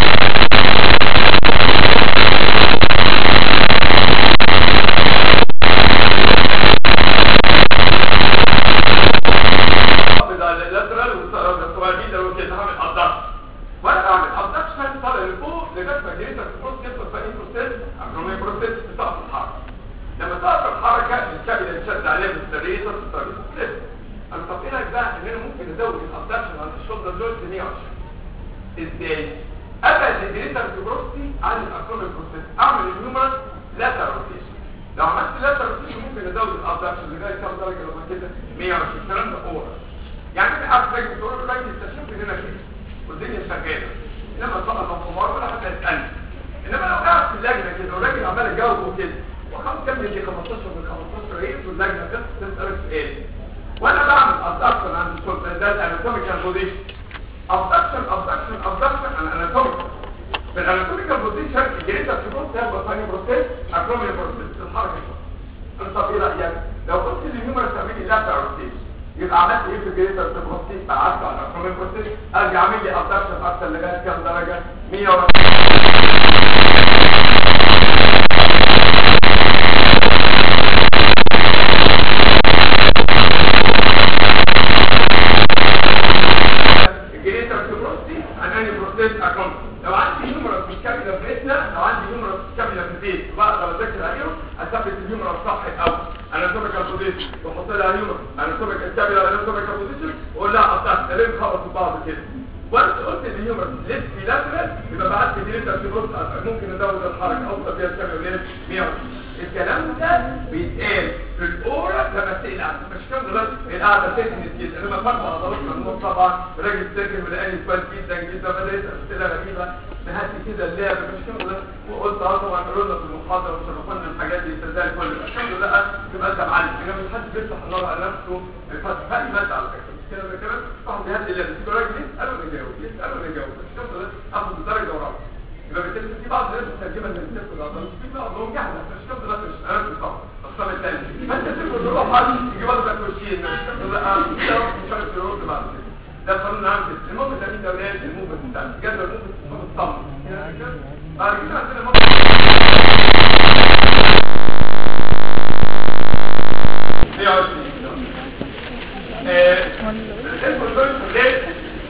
اللاترال والسوالبين لو كده هعمل ابدكشن وانا بعمل ابدكشن طالع لفوق لغايه ما جريت البروس يدخل في بروسيس ابنومي بروسيس بتقف الحركه لما تقف الحركه الكابل يتشد عليه بالسريتر بالسريتر انا طب ايه رايك بقى ان انا ممكن ازود الابدكشن على الشولدر جوينت 120 ازاي ابعد الجريتر بروستي عن الاكرومي بروسيس اعمل الهيومرس لاتر روتيشن لو عملت لاتر روتيشن ممكن ازود الابدكشن لغايه كام درجه لما كده 120 الكلام ده اور يعني انت قاعد راجل تقول له راجل استشوف ان انا كده والدنيا شغاله انما طبعا الحمار ولا حتى يسالني انما لو قاعد في اللجنه كده والراجل عمال يجاوب كده وخلاص كمل لي 15 من 15 رئيس واللجنه تسال تسالك سؤال وانا بعمل ابدكشن عند الشغل ده الاناتوميكال بوزيشن ابدكشن ابدكشن ابدكشن انا اناتوميكال في الاناتوميكال بوزيشن الجريتا تبص ده ثاني بروسيس اكرومي بروسيس الحركه انت طب ايه رايك لو قلت لي الهيومر تعمل لي لاتر روتيشن يبقى عملت ايه في الجريتر بروسيس قعدت على الاكرومي بروسيس ارجع اعمل لي ابدكشن اكتر لغايه كام درجه 100 بوزيشن واحط لها هيومر اناتوميك كابيلا اناتوميك بوزيشن واقول لها قطعت تمام خبطوا في بعض كده وانت قلت ان الهيومر ليفت بيلاترال يبقى بعد كده انت بتبص ممكن نزود الحركه اوصل بيها الكاميرا وليفت 120 الكلام ده بيتقال في الاورا لما تسال القعده مش كام دلوقتي القعده تكنس جدا لما فرق عضلات ممنوع طبعا راجل ساكن ولقاني كويس جدا جدا بدا يسال اسئله غريبه نهدي كده اللعب مش كام دلوقتي وقلت اه طبعا قالوا لنا في المحاضره وشرفنا الحاجات دي ازاي كل ده الحمد لله تبقى انت معلم انما مش حد بيفتح النار على نفسه بيفتح اي ماده على فكره كده ده كده واحد بيهدي اللعب يجي راجل يسال ونجاوب يسال ونجاوب مش كام دلوقتي اخد درجه وراه يبقى بالتالي في بعض الناس بتترجمها زي السيف العضلات في بعضهم جهله مش كده دلوقتي مش انا مش صح الصف الثاني فانت تفكر تروح حد يجي برضه ده كوتشين مش كده لا مش عارف يرد بعد كده ده قانون عام كده المهم ده مين ده ولاد الموفمنت بتاع الجدول الموفمنت الصم بعد كده عندنا موفمنت 120 ايه الكونترول ليه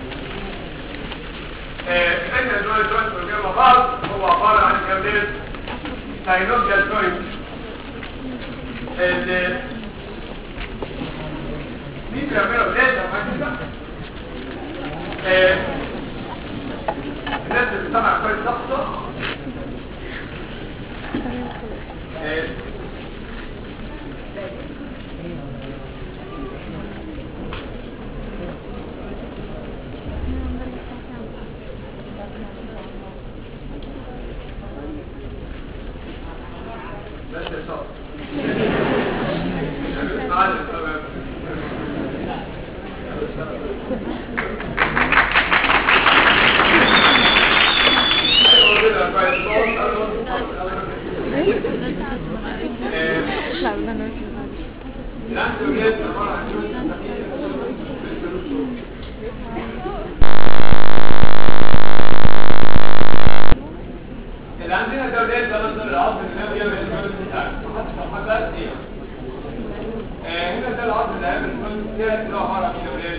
احنا دول الجوينت والجيم مع بعض هو عبارة عن جولات ساينوبيال جوينت اللي مين بيعملوا ولاد لما كده الناس اللي بتسمع كويس ضغطة بس يا شاطر معلش تمام لا بدنا نرجع اللي عندنا دوريات ده مثلا العظم اللي هو بيعمل الجهد بتاعه محدش محدد ايه آه، هنا ده العظم اللي هيعمل الجهد بتاعه اللي هو عباره عن ايه يا ولاد؟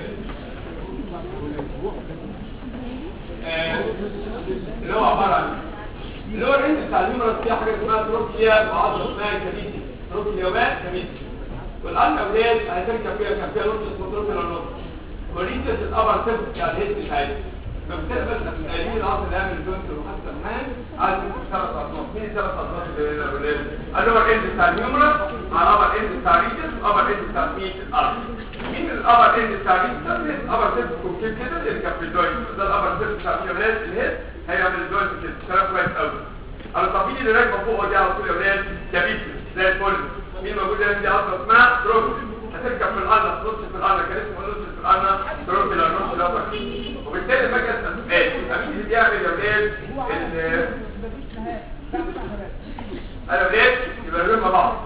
آه، اللي هو عباره عن اللي هو الهند بتاع الهيومرس فيها حاجه اسمها تروكيا وعضله اسمها كميتي تروكيا وباء كميتي والارض اولاد هتركب فيها كان فيها نص اسمه تروكيا النص وريتس الابر سيرفس بتاع الهيد بتاعتها فبالتالي بس قايلين العصر اللي عامل جونت وحتى الحال عايز ثلاث اطراف مين ثلاث اطراف اللي هنا اولاد الابر اند بتاع الهيومرس مع الابر اند بتاع الريتس والابر اند بتاع مين الارض مين الابر اند بتاع الريتس الابر سيرفس كوكيل كده يركب في الجوينت ده الابر سيرفس بتاع الهيومرس الهيد هيعمل الجوينت كده كلام كويس قوي على طبيعي اللي راكبه فوق دي على طول يا ولاد كبيسه زي الفل مين موجود هنا دي اصلا اسمها تروكل هتركب في الارض نص في الارض كان اسمه نص في الارض تروكل النص الاول وبالتالي لما اجي اسال سؤال يبقى مين اللي بيعمل يا ولاد ال انا ولاد يبقى دول مع بعض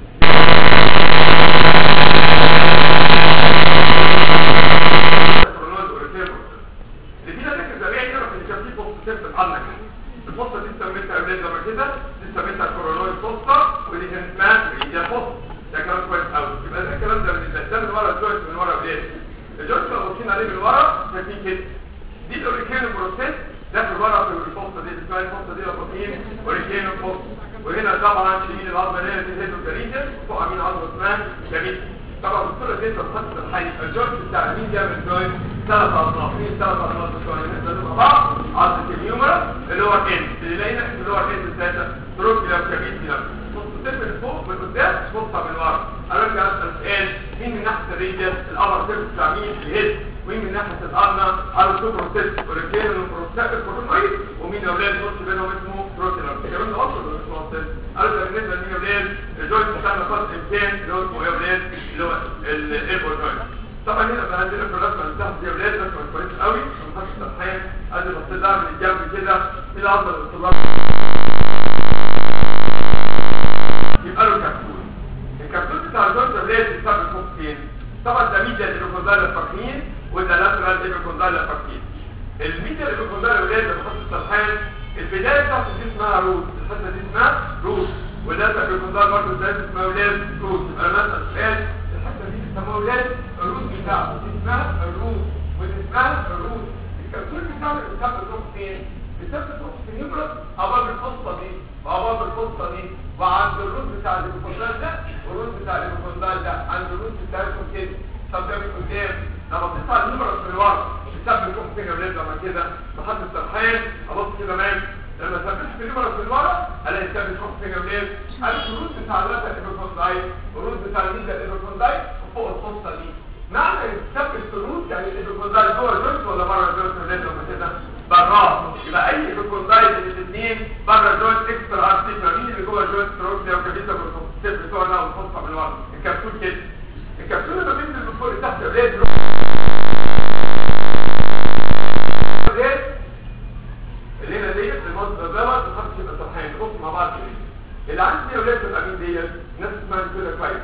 اللي فينا ذكر زمان يعرف ان كان في فصل سيف عنك الفصل دي سميتها اولاد لما كده دي سميتها كورونويد فصة ودي كانت اسمها هي فصل ده كلام كويس قوي يبقى ده الكلام ده من ده من ورا الجوينت من ورا اولاد الجوينت لو بصينا عليه من ورا شايفين كده دي الاوريكان بروسيس داخل ورا في الفصة دي اسمها الفصة دي البروتين اوريكان فصة وهنا طبعا شيل العظمه اللي هي في هيدو كاريجن فوق عاملين عظمه اسمها جميل طبعا الصوره دي تتحط الحي الجوينت بتاع مين بيعمل جوينت ثلاث اطراف مين ثلاث اطراف بتوع نقدر مع بعض عضله الهيومرس اللي هو الان اللي لقينا اللي هو الان بتاعتها تروكيا كابيتيا خطوتين من فوق من قدام خطه من ورا ارجع اسال سؤال مين من ناحيه الريديوس الابر سيرفس بتاع مين الهيد ومين من ناحيه الارنا على السوبروسيس والريكين والبروستات الكورونويد ومين يا اولاد نص بينهم اسمه بروتينر الكلام ده اصلا مش مصدر ارجع بالنسبه لمين يا اولاد الجوينت بتاعنا خط امكان اللي هو اسمه يا اولاد اللي هو الايربو جوينت طبعا هنا بقى عندنا في الرسمه اللي تحت دي اولاد رسمه كويسه قوي ما فيهاش تضحيه ادي بصيت لها من الجنب كده في العضله الاطلاق يبقى له كبسول الكبسول بتاع الجوينت اولاد بيستخدم فوق فين طبعا ده ميديا الايبيكوندايل الفقرين وده لاترال ايبيكوندايل الفقرين الميديا الايبيكوندايل اولاد لما تحط السرحان البدايه بتاعته دي اسمها روت الحته دي اسمها روت واللاترال ايبيكوندايل برضه ده اسمها اولاد روت يبقى مثلا سؤال الحته دي اسمها اولاد الروت بتاعته دي اسمها الروت ودي اسمها الروت الكبسول بتاعه بتاخد تروح فين؟ بتاخد تروح في الهيبرس ابواب القصه دي مع بعض القصه دي وعند الروت بتاع الابيكوندال ده والروت بتاع الابيكوندال ده عند الروت بتاعتهم كده طب ده قدام لما بصيت على النمرة في الورق بتثبت لكم فين يا ولاد لما كده لحد السرحان ابص كده ماشي لما ثبت في النمرة في الورق الاقي ثابت لكم فين يا ولاد عارف الروت بتاع اللاتة الابيكونداي والروت بتاع الميزة الابيكونداي وفوق القصه دي معنى يثبت في الروت يعني الابيكونداي جوه الجوينت ولا بره الجوينت يا ولاد لما كده براه يبقى اي ابيكونداي من الاثنين بره الجوينت اكسترا ارتيكل مين اللي جوه الجوينت تروكليا وكابيتا بالكونسيبت بتوعنا والقصه بالورق الكبسول كده الكبسولة لما بينزل من فوق لتحت اولاد اللي هنا ديت المنظر دوت محدش يبقى سرحان نبص مع بعض كده اللي عندي دي اولاد تبقى مين ديت ناس اسمها كده كويس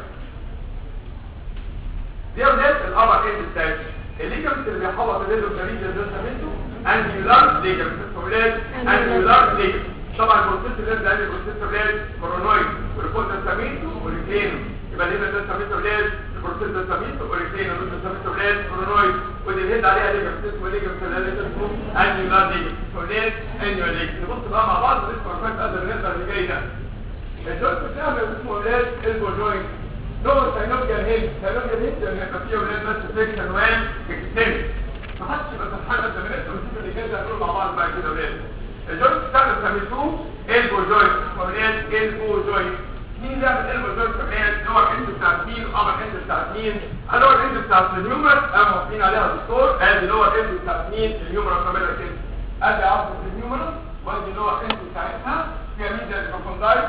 دي اولاد الابر اند بتاعتي الليجمنت اللي بيحوط الليل والجريد ده سميته انيولار ليجمنت اولاد انيولار ليجمنت طبعا البروسيس اللي ده البروسيس اولاد كورونويد والكود ده سميته وريكينو يبقى هنا ده سميته اولاد البروسيس ده سميته اوريكين وده سميته اولاد كورونويد ودي الهيد عليها ليجمنت اسمه ليجمنت اللي اسمه انيولار ليجمنت اولاد انيولار ليجمنت نبص بقى مع بعض ونسمع كويس قدر النقطه اللي جاي ده الجوينت بتاعنا اسمه اولاد البو جوينت نوع سينوبيال هيد سينوبيال هيد يعني يبقى فيه اولاد بس فيكشن وان اكستنس ما حدش يبقى سبحان الله من التوصيف اللي جاي ده هنقول مع بعض بقى كده اولاد الجوينت بتاعنا سميتوه البو جوينت اولاد البو جوينت مين ده من البو جوينت كمان لور اند بتاع مين وابر اند بتاع مين اللور اند بتاع الهيومر قاموا واقفين عليها دكتور ادي لور اند بتاع مين الهيومر كمان كده ادي عصب الهيومر وادي لور اند بتاعتها فيها مين ده الكوندايت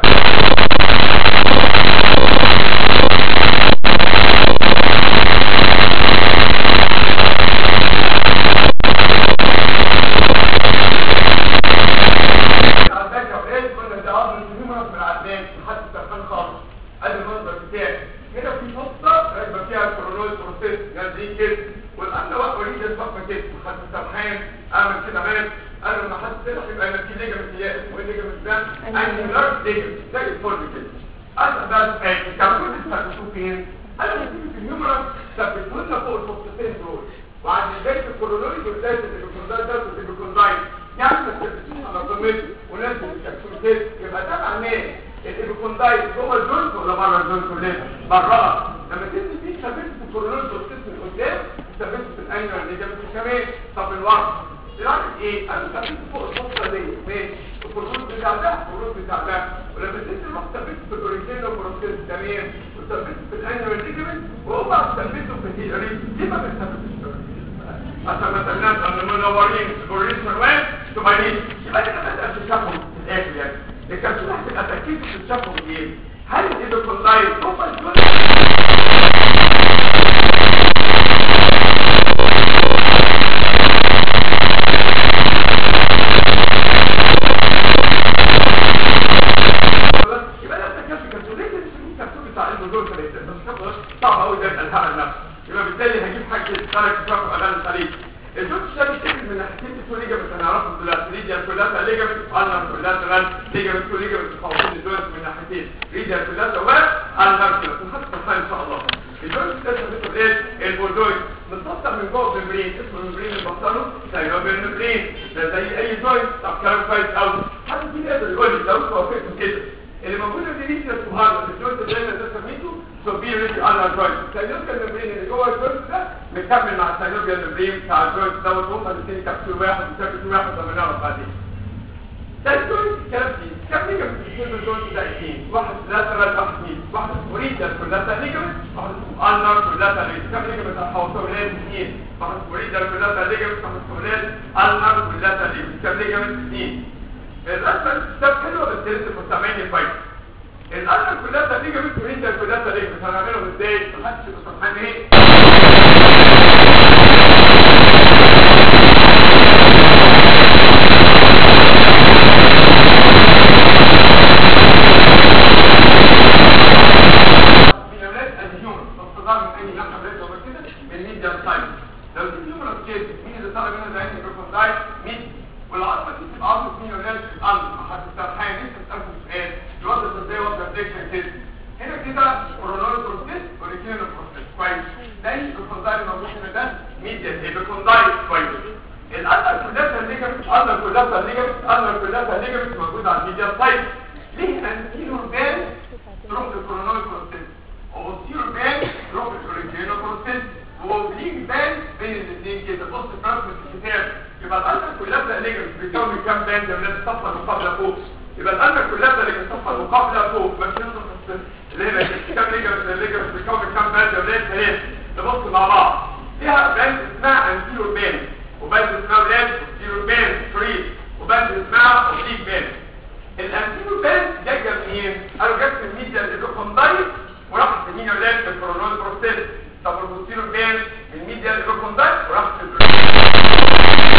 بروسيس وبليج بان بين الاثنين كده بص فرانس في الكتاب يبقى الالفا كلها ليجمنت بيتكون من كام باند من الصفحه المقابله فوق يبقى الالفا كلها اللي الصفحه المقابله فوق مش نقطه اللي هنا كام ليجمنت الليجمنت بيتكون من كام باند من ثلاثه نبص مع بعض فيها باند اسمها انتيرو باند وباند اسمها ولاد انتيرو باند فري وباند اسمها اوبليك باند الانتيرو باند جايه منين؟ قالوا جت من الميديا الايكوكوندايت وراحت لمين يا ولاد في الكورونال بروسيس طب البوستيرو باند من الميديا الايكوكوندايت وراحت في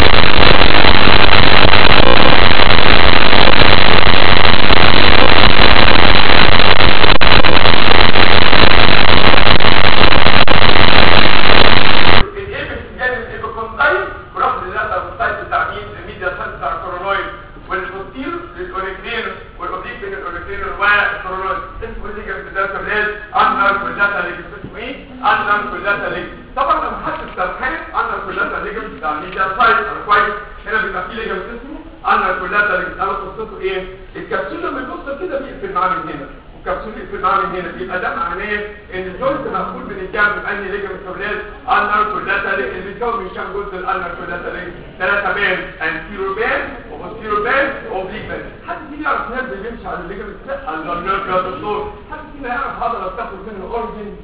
الايبكس جاي من الايبكوندايت وراح للاتر بتاع مين؟ الميديا سايت بتاع الكورونويد والبوستيرو للاوريكلين والاوبليك بين الاوريكلين والكورونويد اسمه ايه اللي جنب ده كمان انر كلها ليجمنت اسمه ايه؟ انر كلها ليجمنت طبعا لما حد استرخان انر كلها ليجمنت بتاع الميديا سايت انا كويس هنا بيبقى فيه ليجمنت اسمه انر كلها ليجمنت انا قصته ايه؟ الكبسوله لما يبص كده بيقفل معاه من هنا والكبسوله يقفل معاه من هنا يبقى ده معناه ان الجوينت مقفول من الجنب باني ليجمنت اولاد انر كلها ليجمنت اللي بيتكون من كام جزء الانر كلها ليجمنت ثلاثه بان انتيرو بان وبوستيرو بان واوبليك بان حد فينا يعرف ناس بيمشي على الليجمنت لا الله يرضى يا دكتور حد فينا يعرف هذا لو تاخد منه اورجن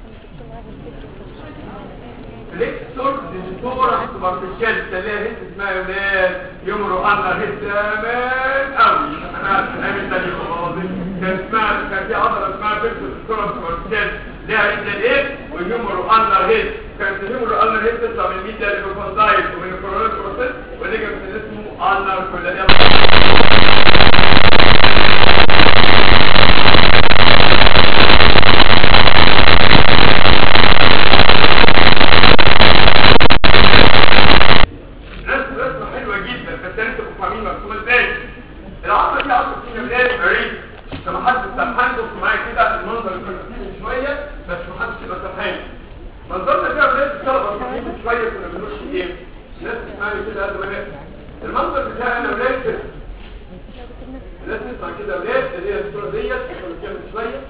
فليكسور ديجيتورا سوبرفيشال تلاقي هيت اسمها يا ولاد يمرو الله هيت زمان قوي انا عارف ايام التاريخ والله كان اسمها كان في عضله اسمها فليكسور ديجيتورا سوبرفيشال ليها هيت الايه ويمرو الله هيت كانت يمرو الله هيت تطلع من الميديا للكوندايت ومن الكورونال بروسيس واللي كان اسمه الله كلها رسم رسمه حلوه جدا بس انت تبقوا فاهمين مرسومه ازاي العصر دي عصر فينا بدايه مريض لما حد سرحان بص معايا كده المنظر اللي كنا فيه من شويه بس ما حدش يبقى سرحان منظرنا كده بدايه الطلبه صغيرين شويه كنا بنقول ايه الناس تسمعني كده قد ما نقدر المنظر بتاعي انا ولاد كده الناس تسمع كده ولاد اللي هي الصوره ديت كنا فيها من شويه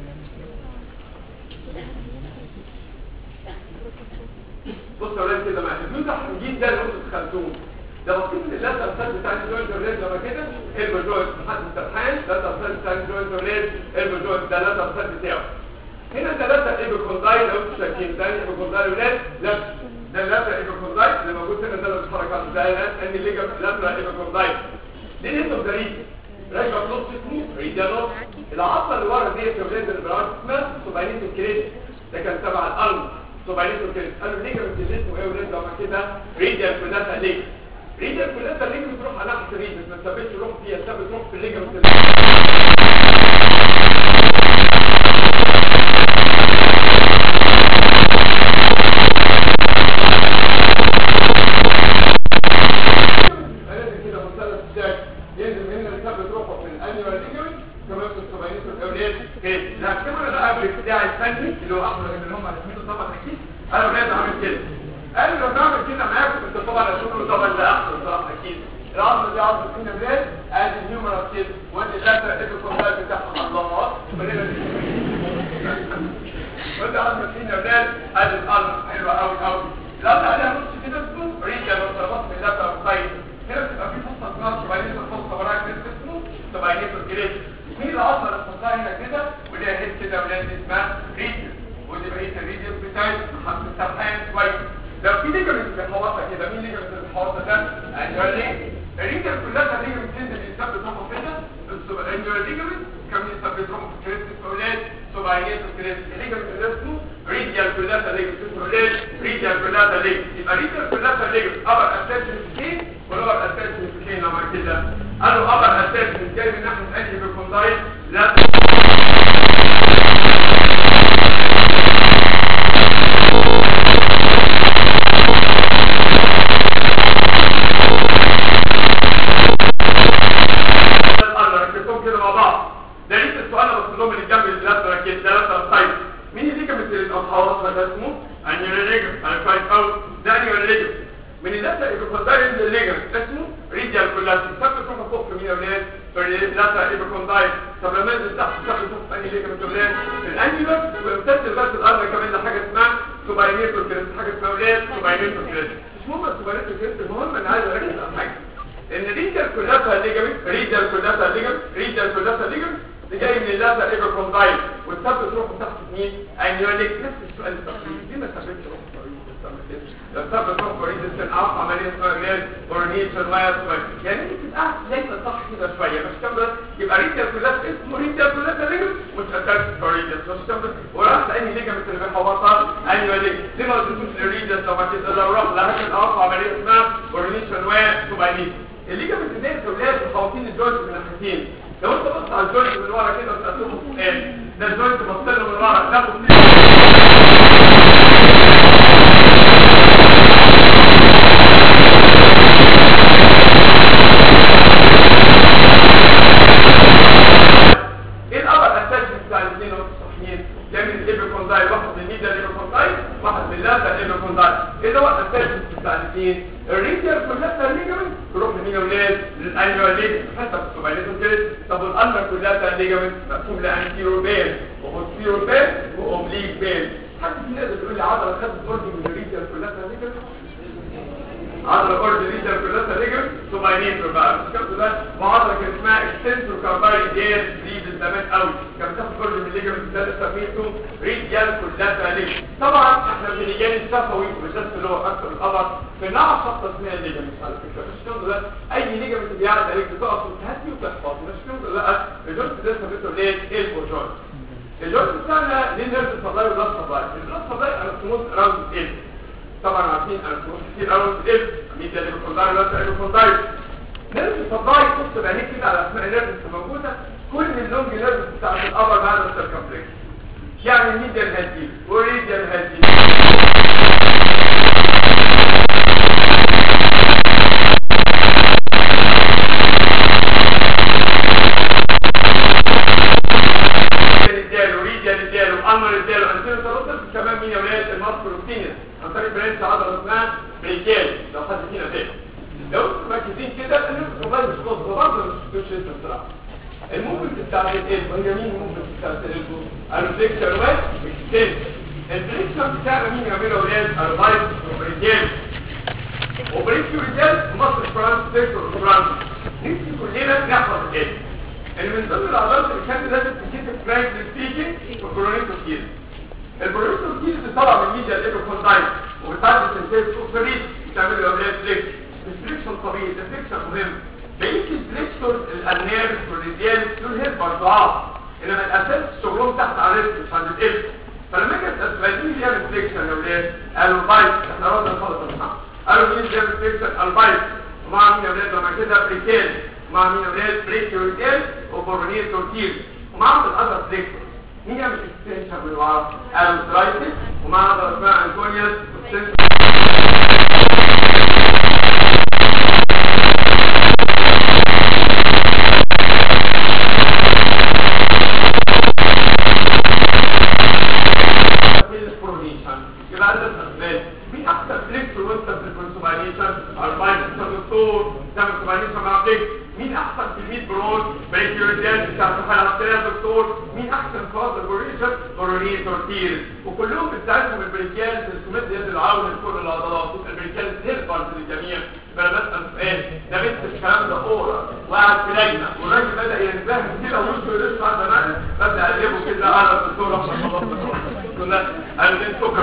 بص يا ولاد كده معايا الفيو ده حمجين ده اللي انتوا دخلتوه ده بسيط اللاتر سيل بتاع الجوينت ولاد لما كده البو جوينت محد سرحان لاتر سيل بتاع الجوينت ولاد البو جوينت ده اللاتر سيل بتاعه هنا ده لاتر ايبوكوندايل لو انتوا شايفين ده ايبوكوندايل ولاد لا ده اللاتر ايبوكوندايل اللي موجود هنا ده اللي بيتحرك على ده ان الليجا لاتر ايبوكوندايل دي انتوا غريب راجع نص اسمه ريدا نص العصا اللي ورا ديت يا ولاد اللي بالعرض اسمها سوباينيت الكريدت ده كان تبع القلب سوباينيت الكريدت قالوا ليه كانت اسمه ايه ولاد لما كده ريدا كلها ليه ريدا كلها ليه بتروح على ناحيه الريدا ما تثبتش روح فيها ثبت روح في الليجا كده مثلث الشكل ينزل من هنا يثبت روحه في الانيوال ليجمنت كمان في السوباينيت الاولاد كده لا الكاميرا ده قبل بتاع الفني اللي هو احمد اللي هم عارفينه طبعا اكيد انا ولاد عامل كده قال لو نعمل كده معاكم انت طبعا هتقولوا طبعا ده احسن طبعا اكيد العظم دي عظم فينا بلاد ادي الهيومرال كده وادي اللاتر ايكو كونتاكت بتاعها الله ولنا وادي عظم فينا بلاد ادي القلب حلوه قوي قوي القلب عليها نص كده اسمه ريجا لو طلبت من اللاتر سايد هنا بتبقى في فصل اسمها سوباينيت الفصل وراها كده اسمه سوباينيت الجريد مين العظمه اللي بتحطها هنا كده وليها هيد كده ولاد اسمها ريجا ودي بقيه الريديوس بتاعي محمد سرحان كويس لو في ليجمنت في الحواصه كده مين ليجمنت في الحواصه ده انجل ليجمنت الريجل كلها ليجمنت اللي بيثبت روحه كده الانجل ليجمنت كان بيثبت روحه في كريست اولاد سوباينيت الكريست الليجمنت اللي اسمه ريديال كلها ليجمنت اسمه اولاد ريديال كلها ليجمنت يبقى ريديال كلها ليجمنت ابر اتاتشمنت فين ولور اتاتشمنت فين لما كده قالوا ابر اتاتشمنت جاي من ناحيه انهي بيكوندايت لا الأرض ركبتهم كده مع بعض ده لسه السؤال انا بص لهم اللي جنب الثلاث ركبت ثلاثة سايد مين اللي كان مثل الحواس ده اسمه انيول ليجم انا كويس قوي ده انيول ليجم من اللاتة ايبوكوندايل الليجم اسمه ريديال كلها ثبت روحه فوق في مين يا ولاد في اللاتة ايبوكوندايل طب لما انزل تحت ثبت روحه في انهي ليجم يا ولاد الانيولر وامتد لغايه الارض كمان لحاجه اسمها سوباينيتور كريست حاجه اسمها ايه سوباينيتور كريست مش مهم السوباينيتور كريست المهم انا عايز اركز على حاجه ان ريجر كلها ليجامنت ريجر كلها ليجامنت ريجر كلها ليجامنت اللي جاي من اللاتر ايجر كوندايل والثبت تروح تحت مين انيوليك نفس السؤال التقليدي دي ما ثبتش روح لو ثبت روح كوريدس اعطى عمليه اسمها جلاد اورنيشن واير يعني انت تبقى زي ما صح كده شويه مش كام بس يبقى ريجر كلها اسمه ريجر كلها ليجامنت مش اتاك كوريدس مش كام بس وراح لاني ليجامنت اللي بيحوطها انيوليك ليه ما قلتوش للريجر لو ما كده لو راح لها اعطى عمليه اسمها اورنيشن واير سوباينيت الليجامنت دي اولاد محوطين الجوينت من ناحيتين لو انت بص على الجوينت من ورا كده وسالته سؤال ده الجوينت بص له من ورا تاخد ايه الابر اتاتشمنت بتاع الاثنين الصحيحين ده من الايبيكوندايل واحد من الميديا الايبيكوندايل واحد من اللاتر الايبيكوندايل ايه هو الاتاتشمنت بتاع الاثنين الريديال كلها ليجامنت تروح لمين يا ولاد للانيوال ليج حتى في السوبايليتو كده طب الالمر كلها ليجامنت مقسوم لانتيرو بين وبوستيرو بين واوبليك بين حد في ناس بتقول لي عضله خدت برج من الريديال كلها ليجامنت عضله برج الريديال كلها ليجامنت سوبايليتو بقى مش كده ده وعضله كان اسمها اكستنسور كارباي جير دي من زمان قوي كان بتاخد برج من الليجامنت ده سميته ريديال كلها ليجامنت طبعا احنا في اللجان الشفوي بالذات اللي هو اكثر القبر في نوع شخص اسمها الليجامنت على فكره مش كده ده اي ليجامنت بيعرض عليك بتقف وتهدي وتحفظ مش كده لا الجزء ده سميته ليه البو جوينت الجزء بتاعنا ليه نيرف سبلاي وبلاد سبلاي البلاد سبلاي انستموز اراوند ال طبعا عارفين انستموز كتير اراوند ال ميديا ليبوكونداي ولا ليبوكونداي نيرف سبلاي بص بعينيك كده على اسماء النيرف اللي موجوده كل اللونج نيرف بتاعت الابر بعد السيركمفلكس يعني الميديا الهادي وريديا الهادي رجاله ريديا رجاله امر رجاله انتيرو تروتس كمان مين يا ولاد الماسكولوتينس عن طريق برانش عضله اسمها بريكال لو حد فينا فاهم لو انتم مركزين كده انا والله مش خلاص برضه مش مش بصراحه الموفمنت بتاع القلب وهي مين الموفمنت بتاع القلب الفليكشن واحد اكستنس الفليكشن بتاعنا مين يعملها ولاد البايت وبريكال وبريكيو رجال مصر فرانس تكتور فرانس نفسي كلنا نحفظ القلب ان من ضمن العضلات اللي كانت لازم تكتب فرانكلي سبيكينج والكورونيتو كيز الكورونيتو كيز طالع من ميديا الايبوكوندايل وبتعدي سنتيز كوفريت بتعمل له عمليات فليكس الفليكشن طبيعي الفليكشن مهم بقيه الفليكشن الانيرس والريديال دول هيد ضعاف انما الاساس شغلهم تحت على الريست مش عند القلب فلما اجي اسال سؤال مين بيعمل فليكشن يا ولاد؟ قالوا البايت احنا قلنا خالص الصح قالوا مين بيعمل فليكشن البايت ومع مين يا ولاد لما كده بريكيل مع مين اولاد بريك يورجال وبورنير تورتيل ومعهم الاذر فليكسور مين يعمل اكستنشن من ورا الوسترايتس ومع عضله اسمها انتونيوس يبقى عندك اسباب مين احسن فليكسور وانت في الكونسوماليشن البايت دكتور تعمل كومبانيشن مع فليكس مين احسن في الميد برود بريكيوريتال بتاع الصحه العصريه يا دكتور مين احسن فاز البوريشن بوروني تورتير وكلهم بتاعتهم البريكيال تلسومات يد العون لكل العضلات البريكيال هيلبر للجميع فانا بسال سؤال ده بنت الكلام ده اورا وقعد في لجنه والراجل بدا ينتبه كده وشه يلف على زمان ببدا اقلبه كده على الدكتور احمد خلاص كنا قال لي سكر